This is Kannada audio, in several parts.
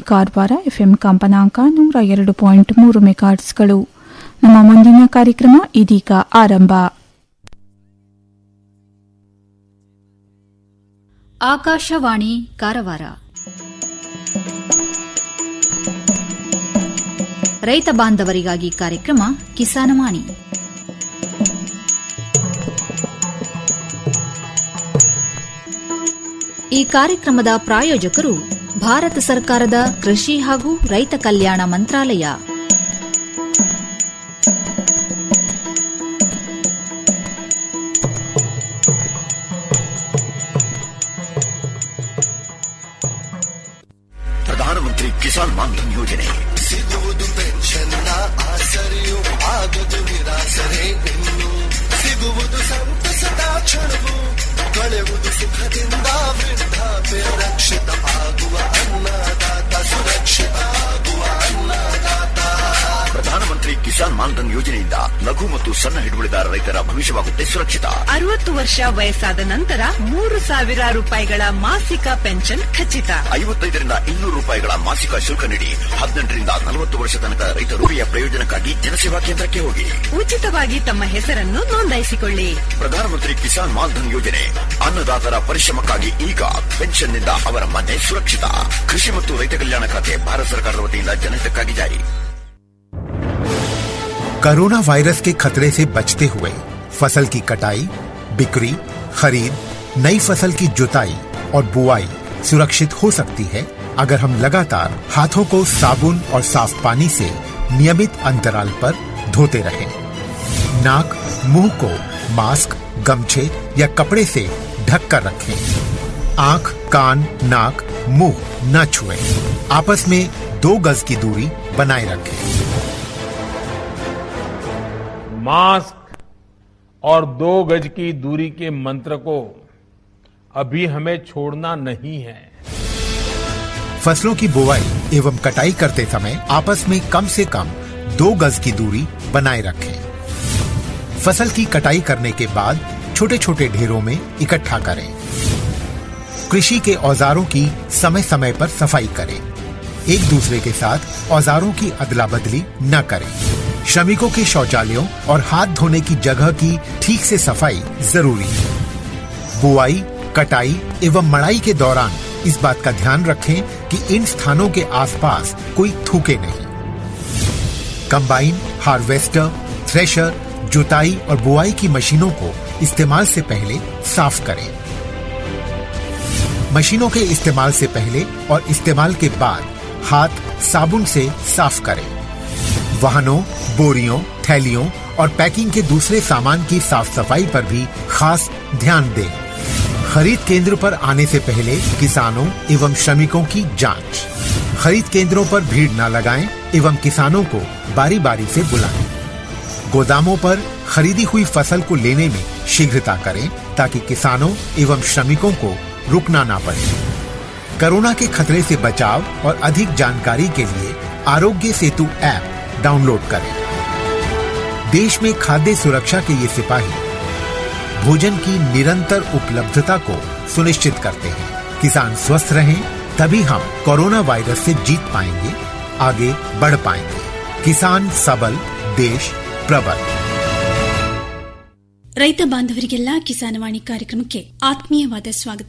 ಕಾರವಾರ ಎಫ್ಎಂ ಕಂಪನಾಂಕ ನೂರ ಎರಡು ಪಾಯಿಂಟ್ ಮೂರು ಮೆಗಾಟ್ಸ್ಗಳು ನಮ್ಮ ಮುಂದಿನ ಕಾರ್ಯಕ್ರಮ ಇದೀಗ ಆರಂಭ ಆಕಾಶವಾಣಿ ಕಾರವಾರ ರೈತ ಬಾಂಧವರಿಗಾಗಿ ಕಾರ್ಯಕ್ರಮ ಕಿಸಾನವಾಣಿ ಈ ಕಾರ್ಯಕ್ರಮದ ಪ್ರಾಯೋಜಕರು ಭಾರತ ಸರ್ಕಾರದ ಕೃಷಿ ಹಾಗೂ ರೈತ ಕಲ್ಯಾಣ ಮಂತ್ರಾಲಯ ಪ್ರಧಾನಮಂತ್ರಿ ಕಿಸಾನ್ ಮಾನ್ಧನ್ ಯೋಜನೆ ಸಿಗುವುದು ಪೆನ್ಷನ್ನ ಆಸರೆಯು ಆಗದು ನಿರಾಸರೆ ಇನ್ನು ಸಿಗುವುದು ಸಂತಸದ ಕ್ಷಣವು ಕಳೆಯುವುದು ಸುಖದಿಂದ ವೃದ್ಧಾಪ್ಯ ರಕ್ಷಿತ ಆಗುವ ಅನ್ನದಾತ ಸುರಕ್ಷಿತ ಆಗುವ ಅನ್ನದಾತ ಪ್ರಧಾನಮಂತ್ರಿ ಕಿಸಾನ್ ಮಾನ್ಧನ್ ಯೋಜನೆಯಿಂದ ಲಘು ಮತ್ತು ಸಣ್ಣ ಹಿಡುವಳಿದಾರ ರೈತರ ಭವಿಷ್ಯವಾಗುತ್ತೆ ಸುರಕ್ಷಿತ ಅರವತ್ತು ವರ್ಷ ವಯಸ್ಸಾದ ನಂತರ ಮೂರು ಸಾವಿರ ರೂಪಾಯಿಗಳ ಮಾಸಿಕ ಪೆನ್ಷನ್ ಖಚಿತ ಐವತ್ತೈದರಿಂದ ಇನ್ನೂರು ರೂಪಾಯಿಗಳ ಮಾಸಿಕ ಶುಲ್ಕ ನೀಡಿ ಹದಿನೆಂಟರಿಂದ ನಲವತ್ತು ವರ್ಷ ತನಕ ರೈತರು ಈ ಪ್ರಯೋಜನಕ್ಕಾಗಿ ಜನಸೇವಾ ಕೇಂದ್ರಕ್ಕೆ ಹೋಗಿ ಉಚಿತವಾಗಿ ತಮ್ಮ ಹೆಸರನ್ನು ನೋಂದಾಯಿಸಿಕೊಳ್ಳಿ ಪ್ರಧಾನಮಂತ್ರಿ ಕಿಸಾನ್ ಮಾನ್ಧನ್ ಯೋಜನೆ ಅನ್ನದಾತರ ಪರಿಶ್ರಮಕ್ಕಾಗಿ ಈಗ ಪೆನ್ಷನ್ನಿಂದ ಅವರ ಮನೆ ಸುರಕ್ಷಿತ ಕೃಷಿ ಮತ್ತು ರೈತ ಕಲ್ಯಾಣ ಖಾತೆ ಭಾರತ ಸರ್ಕಾರದ ವತಿಯಿಂದ ಜನಹಿತಕ್ಕಾಗಿ ಜಾರಿ कोरोना वायरस के खतरे से बचते हुए फसल की कटाई बिक्री खरीद नई फसल की जुताई और बुआई सुरक्षित हो सकती है अगर हम लगातार हाथों को साबुन और साफ पानी से नियमित अंतराल पर धोते रहें। नाक मुंह को मास्क गमछे या कपड़े से ढक कर रखें आंख कान नाक मुंह न छुएं। आपस में दो गज की दूरी बनाए रखें मास्क और दो गज की दूरी के मंत्र को अभी हमें छोड़ना नहीं है फसलों की बुवाई एवं कटाई करते समय आपस में कम से कम दो गज की दूरी बनाए रखें फसल की कटाई करने के बाद छोटे छोटे ढेरों में इकट्ठा करें कृषि के औजारों की समय समय पर सफाई करें एक दूसरे के साथ औजारों की अदला बदली न करें श्रमिकों के शौचालयों और हाथ धोने की जगह की ठीक से सफाई जरूरी है बुआई कटाई एवं मड़ाई के दौरान इस बात का ध्यान रखें कि इन स्थानों के आसपास कोई थूके नहीं कंबाइन हार्वेस्टर थ्रेशर जुताई और बुआई की मशीनों को इस्तेमाल से पहले साफ करें मशीनों के इस्तेमाल से पहले और इस्तेमाल के बाद हाथ साबुन से साफ करें वाहनों बोरियों थैलियों और पैकिंग के दूसरे सामान की साफ सफाई पर भी खास ध्यान दें खरीद केंद्र पर आने से पहले किसानों एवं श्रमिकों की जांच खरीद केंद्रों पर भीड़ न लगाएं एवं किसानों को बारी बारी से बुलाएं गोदामों पर खरीदी हुई फसल को लेने में शीघ्रता करें ताकि किसानों एवं श्रमिकों को रुकना ना पड़े कोरोना के खतरे से बचाव और अधिक जानकारी के लिए आरोग्य सेतु ऐप डाउनलोड करें देश में खाद्य सुरक्षा के ये सिपाही भोजन की निरंतर उपलब्धता को सुनिश्चित करते हैं किसान स्वस्थ रहें तभी हम कोरोना वायरस से जीत पाएंगे आगे बढ़ पाएंगे किसान सबल देश प्रबल ರೈತ ಬಾಂಧವರಿಗೆಲ್ಲ ಕಿಸಾನವಾಣಿ ಕಾರ್ಯಕ್ರಮಕ್ಕೆ ಆತ್ಮೀಯವಾದ ಸ್ವಾಗತ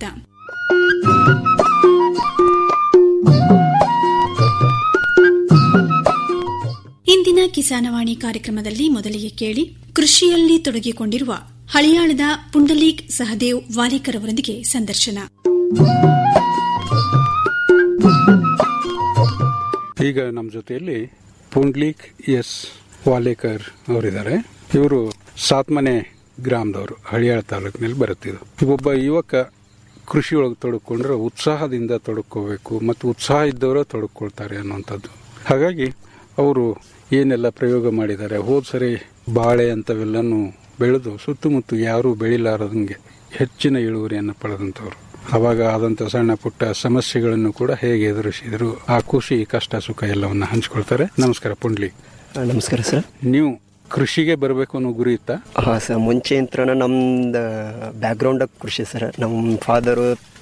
ಇಂದಿನ ಕಿಸಾನವಾಣಿ ಕಾರ್ಯಕ್ರಮದಲ್ಲಿ ಮೊದಲಿಗೆ ಕೇಳಿ ಕೃಷಿಯಲ್ಲಿ ತೊಡಗಿಕೊಂಡಿರುವ ಹಳಿಯಾಳದ ಪುಂಡಲೀಕ್ ಸಹದೇವ್ ವಾಲಿಕರ್ ಅವರೊಂದಿಗೆ ಸಂದರ್ಶನ ಈಗ ನಮ್ಮ ಜೊತೆಯಲ್ಲಿ ಪುಂಡ್ಲಿಕ್ ಎಸ್ ವಾಲೇಕರ್ ಅವರಿದ್ದಾರೆ ಇವರು ಸಾತ್ಮನೆ ಗ್ರಾಮದವರು ಹಳಿಯಾಳ ತಾಲೂಕಿನಲ್ಲಿ ಬರುತ್ತಿದ್ದು ಒಬ್ಬ ಯುವಕ ಕೃಷಿ ಒಳಗೆ ತೊಡಕೊಂಡ್ರೆ ಉತ್ಸಾಹದಿಂದ ತೊಡಕೋಬೇಕು ಮತ್ತು ಉತ್ಸಾಹ ಇದ್ದವರು ತೊಡಕೊಳ್ತಾರೆ ಅನ್ನುವಂಥದ್ದು ಹಾಗಾಗಿ ಅವರು ಏನೆಲ್ಲ ಪ್ರಯೋಗ ಮಾಡಿದ್ದಾರೆ ಹೋದ್ ಸರಿ ಬಾಳೆ ಅಂತವೆಲ್ಲನೂ ಬೆಳೆದು ಸುತ್ತಮುತ್ತ ಯಾರೂ ಬೆಳಿಲಾರದಂಗೆ ಹೆಚ್ಚಿನ ಇಳುವರಿಯನ್ನು ಪಡೆದಂಥವ್ರು ಅವಾಗ ಆದಂತ ಸಣ್ಣ ಪುಟ್ಟ ಸಮಸ್ಯೆಗಳನ್ನು ಕೂಡ ಹೇಗೆ ಎದುರಿಸಿದ್ರು ಆ ಖುಷಿ ಕಷ್ಟ ಸುಖ ಎಲ್ಲವನ್ನ ಹಂಚ್ಕೊಳ್ತಾರೆ ನಮಸ್ಕಾರ ಪುಂಡ್ಲಿ ನಮಸ್ಕಾರ ಸರ್ ನೀವು ಕೃಷಿಗೆ ಬರಬೇಕು ಅನ್ನೋ ಗುರಿ ಇತ್ತ ಹಾಂ ಸರ್ ಮುಂಚೆ ಅಂತ ನಮ್ದು ಬ್ಯಾಕ್ಗ್ರೌಂಡ್ ಕೃಷಿ ಸರ್ ನಮ್ಮ ಫಾದರು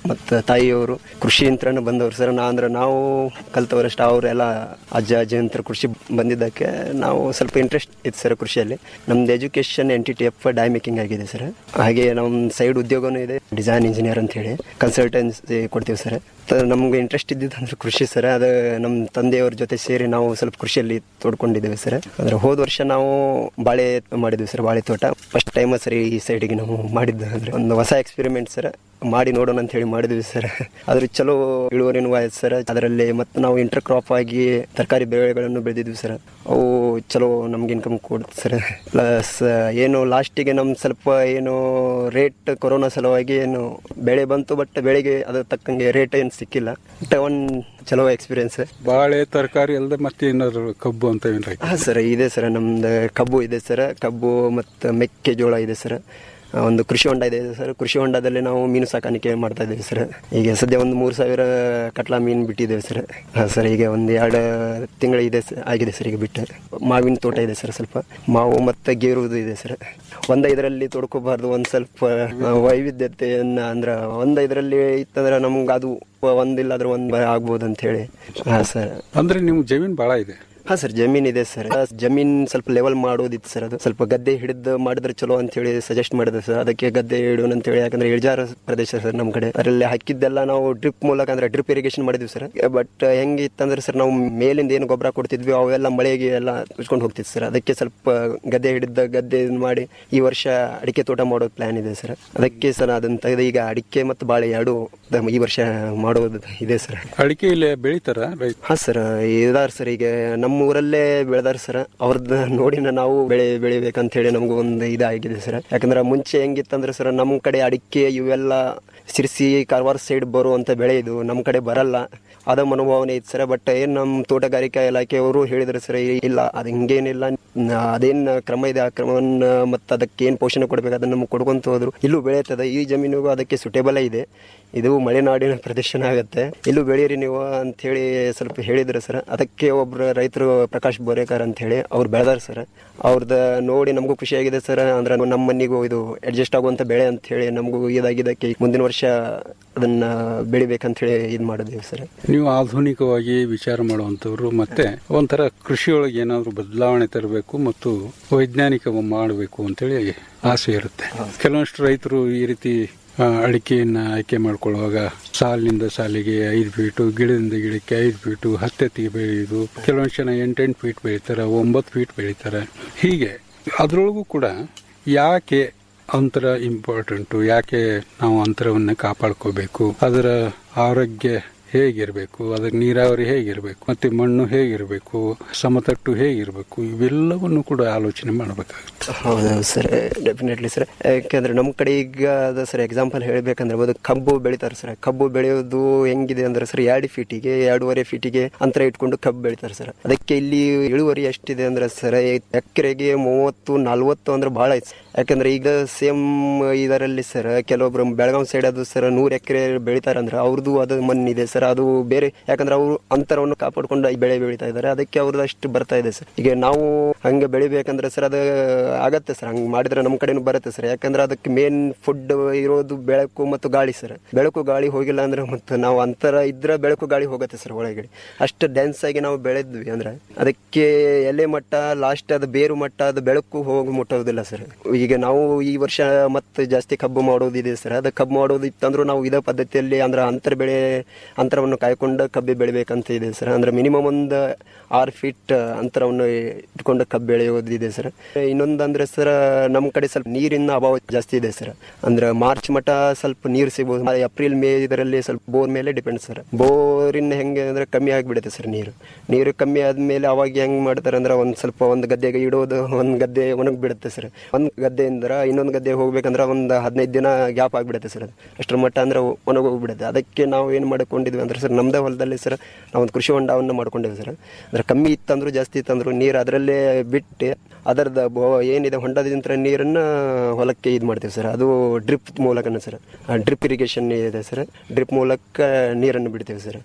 ಮತ್ತು ತಾಯಿಯವರು ಕೃಷಿ ಯಂತ್ರನ ಬಂದವರು ಸರ್ ನಾ ಅಂದ್ರೆ ನಾವು ಕಲ್ತವರಷ್ಟು ಅವರೆಲ್ಲ ಅಜ್ಜ ಅಜ್ಜಂತ್ರ ಕೃಷಿ ಬಂದಿದ್ದಕ್ಕೆ ನಾವು ಸ್ವಲ್ಪ ಇಂಟ್ರೆಸ್ಟ್ ಇತ್ತು ಸರ್ ಕೃಷಿಯಲ್ಲಿ ನಮ್ದು education N T T F die making ಆಗಿದೆ ಸರ್ ಹಾಗೆ ನಮ್ಮ ಸೈಡ್ ಉದ್ಯೋಗನೂ ಇದೆ ಡಿಸೈನ್ ಇಂಜಿನಿಯರ್ ಅಂತ ಹೇಳಿ ಕನ್ಸಲ್ಟೆನ್ಸಿ ಕೊಡ್ತೀವಿ ಸರ್ ನಮ್ಗೆ ಇಂಟ್ರೆಸ್ಟ್ ಇದ್ದಿದ್ದು ಅಂದ್ರೆ ಕೃಷಿ ಸರ್ ಅದು ನಮ್ಮ ತಂದೆಯವ್ರ ಜೊತೆ ಸೇರಿ ನಾವು ಸ್ವಲ್ಪ ಕೃಷಿಯಲ್ಲಿ ತೋಡ್ಕೊಂಡಿದ್ದೇವೆ ಸರ್ ಅಂದ್ರೆ ಹೋದ ವರ್ಷ ನಾವು ಬಾಳೆ ಮಾಡಿದ್ವಿ ಸರ್ ಬಾಳೆ ತೋಟ ಫಸ್ಟ್ ಟೈಮ್ ಸರ್ ಈ ಸೈಡಿಗೆ ನಾವು ಮಾಡಿದ್ದು ಅಂದ್ರೆ ಒಂದು ಹೊಸ ಎಕ್ಸ್ಪೆರಿಮೆಂಟ್ ಸರ್ ಮಾಡಿ ನೋಡೋಣ ಅಂತ ಹೇಳಿ ಮಾಡಿದ್ವಿ ಸರ್ ಅದ್ರ ಚಲೋ ಇಳುವರಿನೂ ಆಯ್ತು ಸರ್ ಅದರಲ್ಲಿ ಮತ್ತೆ ನಾವು ಇಂಟರ್ ಕ್ರಾಪ್ ಆಗಿ ತರಕಾರಿ ಬೆಳೆಗಳನ್ನು ಬೆಳೆದಿದ್ವಿ ಸರ್ ಅವು ಚಲೋ ನಮ್ಗೆ ಇನ್ಕಮ್ ಕೊಡುತ್ತೆ ಸರ್ ಪ್ಲಸ್ ಏನು ಲಾಸ್ಟಿಗೆ ನಮ್ ಸ್ವಲ್ಪ ಏನು ರೇಟ್ ಕೊರೋನಾ ಸಲುವಾಗಿ ಏನು ಬೆಳೆ ಬಂತು ಬಟ್ ಬೆಳೆಗೆ ಅದ್ರ ತಕ್ಕಂಗೆ ರೇಟ್ ಏನು ಸಿಕ್ಕಿಲ್ಲ ಬಟ್ ಒನ್ ಚಲೋ ಎಕ್ಸ್ಪೀರಿಯನ್ಸ್ ಬಾಳೆ ತರಕಾರಿ ಅಲ್ಲದೆ ಮತ್ತೆ ಏನಾದ್ರು ಕಬ್ಬು ಅಂತ ಏನ್ರಿ ಹಾ ಸರ್ ಇದೆ ಸರ್ ನಮ್ದು ಕಬ್ಬು ಇದೆ ಸರ್ ಕಬ್ಬು ಮತ್ತು ಮೆಕ್ಕೆಜೋಳ ಇದೆ ಸರ್ ಆ, ಒಂದು ಕೃಷಿ ಹೊಂಡ ಇದೆ ಸರ್ ಕೃಷಿ ಹೊಂಡದಲ್ಲಿ ನಾವು ಮೀನು ಸಾಕಾಣಿಕೆ ಮಾಡ್ತಾ ಇದ್ದೇವೆ ಸರ್ ಈಗ ಸದ್ಯ ಒಂದು ಮೂರು ಸಾವಿರ ಕಟ್ಲಾ ಮೀನು ಬಿಟ್ಟಿದ್ದೇವೆ ಸರ್ ಹಾಂ ಸರ್ ಈಗ ಒಂದು ಎರಡು ತಿಂಗಳು ಇದೆ ಸರ್ ಆಗಿದೆ ಸರ್ ಈಗ ಬಿಟ್ಟು ಮಾವಿನ ತೋಟ ಇದೆ ಸರ್ ಸ್ವಲ್ಪ ಮಾವು ಮತ್ತು ಗೇರುವುದು ಇದೆ ಸರ್ ಒಂದ ಇದರಲ್ಲಿ ತೊಡ್ಕೋಬಾರ್ದು ಒಂದು ಸ್ವಲ್ಪ ಆ, ವೈವಿಧ್ಯತೆಯನ್ನ ಅಂದ್ರೆ ಒಂದ ಇದರಲ್ಲಿ ಇತ್ತಂದ್ರೆ ನಮ್ಗೆ ಅದು ಒಂದಿಲ್ಲಾದ್ರೂ ಒಂದು ಆಗ್ಬೋದು ಅಂತ ಹೇಳಿ ಹಾಂ ಸರ್ ಅಂದ್ರೆ ನಿಮ್ ಜಮೀನ್ ಬಹಳ ಇದೆ ಹಾ ಸರ್ ಜಮೀನ್ ಇದೆ ಸರ್ ಜಮೀನ್ ಸ್ವಲ್ಪ ಲೆವೆಲ್ ಮಾಡೋದಿತ್ತು ಸರ್ ಅದು ಸ್ವಲ್ಪ ಗದ್ದೆ ಹಿಡಿದು ಮಾಡಿದ್ರೆ ಚಲೋ ಅಂತ ಹೇಳಿ ಸಜೆಸ್ಟ್ ಮಾಡಿದೆ ಸರ್ ಅದಕ್ಕೆ ಗದ್ದೆ ಇಡೋಣ ಅಂತ ಹೇಳಿ ಯಾಕಂದ್ರೆ ಇಳಿಜಾರ ಪ್ರದೇಶ ಸರ್ ನಮ್ಮ ಕಡೆ ಅದರಲ್ಲಿ ಹಾಕಿದ್ದೆಲ್ಲ ನಾವು ಡ್ರಿಪ್ ಮೂಲಕ ಅಂದ್ರೆ ಡ್ರಿಪ್ ಇರಿಗೇಷನ್ ಮಾಡಿದ್ವಿ ಸರ್ ಬಟ್ ಹೆಂಗಿತ್ತಂದ್ರೆ ಸರ್ ನಾವು ಮೇಲಿಂದ ಏನು ಗೊಬ್ಬರ ಕೊಡ್ತಿದ್ವಿ ಅವೆಲ್ಲ ಮಳೆಗೆ ಎಲ್ಲ ಉಚ್ಕೊಂಡು ಹೋಗ್ತಿತ್ತು ಸರ್ ಅದಕ್ಕೆ ಸ್ವಲ್ಪ ಗದ್ದೆ ಹಿಡಿದ ಗದ್ದೆ ಇದ್ ಮಾಡಿ ಈ ವರ್ಷ ಅಡಿಕೆ ತೋಟ ಮಾಡೋ ಪ್ಲಾನ್ ಇದೆ ಸರ್ ಅದಕ್ಕೆ ಸರ್ ಅದನ್ನ ತೆಗೆದು ಈಗ ಅಡಿಕೆ ಮತ್ತು ಬಾಳೆ ಎರಡು ಈ ವರ್ಷ ಮಾಡೋದು ಇದೆ ಸರ್ ಅಡಿಕೆ ಇಲ್ಲಿ ಬೆಳಿತಾರ ರೈತ ಹಾ ಸರ್ ಇದಾರ ಸರ್ ಈಗ ನಮ್ಮ ಊರಲ್ಲೇ ಬೆಳೆದಾರ ಸರ್ ಅವ್ರದ್ದು ನೋಡಿ ನಾವು ಬೆಳೆ ಬೆಳಿಬೇಕಂತ ಹೇಳಿ ನಮಗೂ ಒಂದು ಇದಾಗಿದೆ ಸರ್ ಯಾಕಂದ್ರೆ ಮುಂಚೆ ಹೆಂಗಿತ್ತಂದ್ರೆ ಸರ್ ನಮ್ಮ ಕಡೆ ಅಡಿಕೆ ಇವೆಲ್ಲ ಸಿರ್ಸಿ ಕಾರವಾರ ಸೈಡ್ ಬರುವಂತ ಬೆಳೆ ಇದು ನಮ್ಮ ಕಡೆ ಬರಲ್ಲ ಅದ ಮನೋಭಾವನೆ ಇತ್ತು ಸರ್ ಬಟ್ ಏನ್ ನಮ್ಮ ತೋಟಗಾರಿಕಾ ಇಲಾಖೆಯವರು ಹೇಳಿದ್ರು ಸರ್ ಇಲ್ಲ ಅದು ಹಿಂಗೇನಿಲ್ಲ ನ- ಅದೇನ್ ಕ್ರಮ ಇದೆ ಆ ಕ್ರಮವನ್ನ ಮತ್ತೆ ಅದಕ್ಕೆ ಏನ್ ಪೋಷಣೆ ಕೊಡ್ಬೇಕು ಅದನ್ನ ನಮ್ಗೆ ಕೊಡ್ಕೊಂತ ಹೋದ್ರು ಇಲ್ಲೂ ಬೆಳೆಯುತ್ತದೆ ಈ ಜಮೀನಿಗೂ ಅದಕ್ಕೆ ಸುಟೇಬಲ್ ಇದೆ ಇದು ಮಲೆನಾಡಿನ ಪ್ರದೇಶನ ಆಗತ್ತೆ ಇಲ್ಲೂ ಬೆಳೀರಿ ನೀವು ಅಂತ ಹೇಳಿ ಸ್ವಲ್ಪ ಹೇಳಿದ್ರು ಸರ್ ಅದಕ್ಕೆ ಒಬ್ರು ರೈತರು ಪ್ರಕಾಶ್ ಬೋರೇಕರ್ ಅಂತ ಹೇಳಿ ಅವ್ರು ಬೆಳೆದಾರ ಸರ್ ಅವ್ರದ್ದು ನೋಡಿ ನಮಗೂ ಖುಷಿ ಆಗಿದೆ ಸರ್ ಅಂದ್ರೆ ನಮ್ಮ ಮನೆಗೂ ಇದು ಅಡ್ಜಸ್ಟ್ ಆಗುವಂತ ಬೆಳೆ ಅಂತ ಹೇಳಿ ನಮಗೂ ಇದಾಗಿದ್ದಕ್ಕೆ ಮುಂದಿನ ವರ್ಷ ಅದನ್ನ ಬೆಳಿಬೇಕಂತ ಹೇಳಿ ಇದು ಮಾಡಿದ್ದೀವಿ ಸರ್ ನೀವು ಆಧುನಿಕವಾಗಿ ವಿಚಾರ ಮಾಡುವಂತವ್ರು ಮತ್ತೆ ಒಂಥರ ಕೃಷಿಯೊಳಗೆ ಏನಾದ್ರು ಬದಲಾವಣೆ ತರಬೇಕು ಮತ್ತು ವೈಜ್ಞಾನಿಕ ಮಾಡಬೇಕು ಅಂತೇಳಿ ಆಸೆ ಇರುತ್ತೆ ಕೆಲವಷ್ಟು ರೈತರು ಈ ರೀತಿ ಆ, ಅಡಿಕೆಯನ್ನ ಆಯ್ಕೆ ಮಾಡ್ಕೊಳ್ಳುವಾಗ ಸಾಲಿನಿಂದ ಸಾಲಿಗೆ ಐದು ಫೀಟು ಗಿಡದಿಂದ ಗಿಡಕ್ಕೆ ಐದು ಫೀಟು ಹತ್ತೆತ್ತಿಗೆ ಬೆಳೆಯುವುದು ಕೆಲವೊಂದು ಜನ ಎಂಟೆಂಟು ಫೀಟ್ ಬೆಳೀತಾರೆ ಒಂಬತ್ತು ಫೀಟ್ ಬೆಳೀತಾರೆ ಹೀಗೆ ಅದರೊಳಗೂ ಕೂಡ ಯಾಕೆ ಅಂತರ ಇಂಪಾರ್ಟೆಂಟು ಯಾಕೆ ನಾವು ಅಂತರವನ್ನು ಕಾಪಾಡ್ಕೋಬೇಕು ಅದರ ಆರೋಗ್ಯ ಹೇಗಿರಬೇಕು ಅದರ ನೀರಾವರಿ ಹೇಗಿರಬೇಕು ಮತ್ತೆ ಮಣ್ಣು ಹೇಗಿರಬೇಕು ಸಮತಟ್ಟು ಹೇಗಿರಬೇಕು ಇವೆಲ್ಲವನ್ನು ಕೂಡ ಆಲೋಚನೆ ಮಾಡಬೇಕಾಗುತ್ತೆ ಹೌದೌದು ಸರ್ ಡೆಫಿನೆಟ್ಲಿ ಸರ್ ಯಾಕೆಂದ್ರೆ ನಮ್ಮ ಕಡೆ ಈಗ ಅದ ಸರ್ ಎಕ್ಸಾಂಪಲ್ ಹೇಳ್ಬೇಕಂದ್ರೆ ಒಂದು ಕಬ್ಬು ಬೆಳಿತಾರೆ ಸರ್ ಕಬ್ಬು ಬೆಳೆಯೋದು ಹೆಂಗಿದೆ ಅಂದ್ರೆ ಸರ್ ಎರಡು ಫೀಟಿಗೆ ಎರಡೂವರೆ ಫೀಟಿಗೆ ಅಂತರ ಇಟ್ಕೊಂಡು ಕಬ್ಬು ಬೆಳಿತಾರೆ ಸರ್ ಅದಕ್ಕೆ ಇಲ್ಲಿ ಇಳುವರಿ ಎಷ್ಟಿದೆ ಅಂದ್ರೆ ಸರ್ ಎಕರೆಗೆ ಮೂವತ್ತು ನಲ್ವತ್ತು ಅಂದ್ರೆ ಬಹಳ ಐತೆ sir. ಯಾಕಂದ್ರೆ ಈಗ ಸೇಮ್ ಇದರಲ್ಲಿ ಸರ್ ಕೆಲವೊಬ್ರು ಬೆಳಗಾವಿ ಸೈಡ್ ಅದು ಸರ್ ನೂರ್ ಎಕರೆ ಬೆಳಿತಾರೆ ಅಂದ್ರೆ ಅವ್ರದ್ದು ಅದು ಮಣ್ಣಿದೆ ಸರ್ ಅದು ಬೇರೆ ಯಾಕಂದ್ರೆ ಅವರು ಅಂತರವನ್ನು ಕಾಪಾಡ್ಕೊಂಡು ಈ ಬೆಳೆ ಬೆಳಿತಾ ಇದ್ದಾರೆ ಅದಕ್ಕೆ ಅವ್ರದ್ದು ಅಷ್ಟು ಬರ್ತಾ ಇದೆ ಸರ್ ಈಗ ನಾವು ಹಂಗೆ ಬೆಳಿಬೇಕಂದ್ರೆ ಸರ್ ಅದು ಆಗತ್ತೆ ಸರ್ ಹಂಗೆ ಮಾಡಿದ್ರೆ ನಮ್ಮ ಕಡೆನೂ ಬರುತ್ತೆ ಸರ್ ಯಾಕಂದ್ರೆ ಅದಕ್ಕೆ ಮೇನ್ ಫುಡ್ ಇರೋದು ಬೆಳಕು ಮತ್ತು ಗಾಳಿ ಸರ್ ಬೆಳಕು ಗಾಳಿ ಹೋಗಿಲ್ಲ ಅಂದ್ರೆ ಮತ್ತೆ ನಾವು ಅಂತರ ಇದ್ರೆ ಬೆಳಕು ಗಾಳಿ ಹೋಗುತ್ತೆ ಸರ್ ಒಳಗಡೆ ಅಷ್ಟು ಡೆನ್ಸ್ ಆಗಿ ನಾವು ಬೆಳೆದ್ವಿ ಅಂದ್ರೆ ಅದಕ್ಕೆ ಎಲೆ ಮಟ್ಟ ಲಾಸ್ಟ್ ಅದು ಬೇರು ಮಟ್ಟ ಅದು ಬೆಳಕು ಹೋಗಿ ಮುಟ್ಟೋದಿಲ್ಲ ಸರ್ ಈಗ ನಾವು ಈ ವರ್ಷ ಮತ್ತೆ ಜಾಸ್ತಿ ಕಬ್ಬು ಮಾಡೋದಿದೆ ಸರ್ ಅದು ಕಬ್ಬು ಮಾಡೋದು ಇತ್ತಂದ್ರೂ ನಾವು ಇದೇ ಪದ್ಧತಿಯಲ್ಲಿ ಅಂದ್ರೆ ಅಂತರ ಬೆಳೆ ಅಂತರವನ್ನು ಕಾಯ್ಕೊಂಡು ಕಬ್ಬಿ ಬೆಳಿಬೇಕಂತ ಇದೆ ಸರ್ ಅಂದ್ರೆ ಮಿನಿಮಮ್ ಒಂದು ಆರು ಫೀಟ್ ಅಂತರವನ್ನು ಇಟ್ಕೊಂಡು ಕಬ್ಬು ಬೆಳೆಯೋದಿದೆ ಸರ್ ಇನ್ನೊಂದು ಅಂದ್ರೆ ಸರ್ ನಮ್ಮ ಕಡೆ ಸ್ವಲ್ಪ ನೀರಿನ ಅಭಾವ ಜಾಸ್ತಿ ಇದೆ ಸರ್ ಅಂದ್ರೆ ಮಾರ್ಚ್ ಮಟ್ಟ ಸ್ವಲ್ಪ ನೀರು ಸಿಗ್ಬೋದು ಆದ್ರೆ ಏಪ್ರಿಲ್ ಮೇ ಇದರಲ್ಲಿ ಸ್ವಲ್ಪ ಬೋರ್ ಮೇಲೆ ಡಿಪೆಂಡ್ ಸರ್ ಬೋರಿನ ಹೆಂಗೆ ಅಂದ್ರೆ ಕಮ್ಮಿ ಆಗಿಬಿಡುತ್ತೆ ಸರ್ ನೀರು ನೀರು ಕಮ್ಮಿ ಆದ್ಮೇಲೆ ಅವಾಗ ಹೆಂಗ್ ಮಾಡ್ತಾರೆ ಅಂದ್ರೆ ಒಂದ್ ಸ್ವಲ್ಪ ಒಂದು ಗದ್ದೆಗೆ ಇಡೋದು ಒಂದ್ ಗದ್ದೆ ಒಣಗಿ ಬಿಡುತ್ತೆ ಸರ್ ಒಂದ್ ಗದ್ದೆಯಿಂದ ಇನ್ನೊಂದು ಗದ್ದೆ ಹೋಗ್ಬೇಕಂದ್ರೆ ಒಂದು ಹದಿನೈದು ದಿನ ಗ್ಯಾಪ್ ಆಗ್ಬಿಡುತ್ತೆ ಸರ್ ಅದು ಅಷ್ಟರ ಮಟ್ಟ ಅಂದ್ರೆ ಒಣಗಿ ಹೋಗ್ಬಿಡುತ್ತೆ ಅದಕ್ಕೆ ನಾವು ಏನು ಮಾಡ್ಕೊಂಡಿದ್ವಿ ಅಂದ್ರೆ ಸರ್ ನಮ್ದೇ ಹೊಲದಲ್ಲಿ ಸರ್ ನಾವು ಒಂದು ಕೃಷಿ ಹೊಂಡವನ್ನು ಮಾಡ್ಕೊಂಡಿದ್ವಿ ಸರ್ ಅಂದ್ರೆ ಕಮ್ಮಿ ಇತ್ತಂದ್ರು ಜಾಸ್ತಿ ಇತ್ತಂದ್ರು ನೀರು ಅದರಲ್ಲೇ ಬಿಟ್ಟು ಅದರದ ಏನಿದೆ ಹೊಂಡದಿಂದ ನೀರನ್ನ ಹೊಲಕ್ಕೆ ಇದು ಮಾಡ್ತೀವಿ ಸರ್ ಅದು ಡ್ರಿಪ್ ಮೂಲಕನೇ ಸರ್ ಡ್ರಿಪ್ ಇರಿಗೇಷನ್ ಇದೆ ಸರ್ ಡ್ರಿಪ್ ಮೂಲಕ ನೀರನ್ನು ಬಿಡ್ತೀವಿ ಸರ್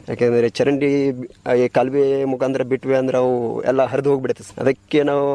ಯಾಕಂದ್ರೆ ಚರಂಡಿ ಆ, ಈ ಕಾಲುವೆ ಮುಖಾಂತರ ಬಿಟ್ವಿ ಅಂದ್ರೆ ಅವು ಎಲ್ಲ ಹರಿದು ಹೋಗ್ಬಿಡುತ್ತೆ ಸರ್ ಅದಕ್ಕೆ ನಾವು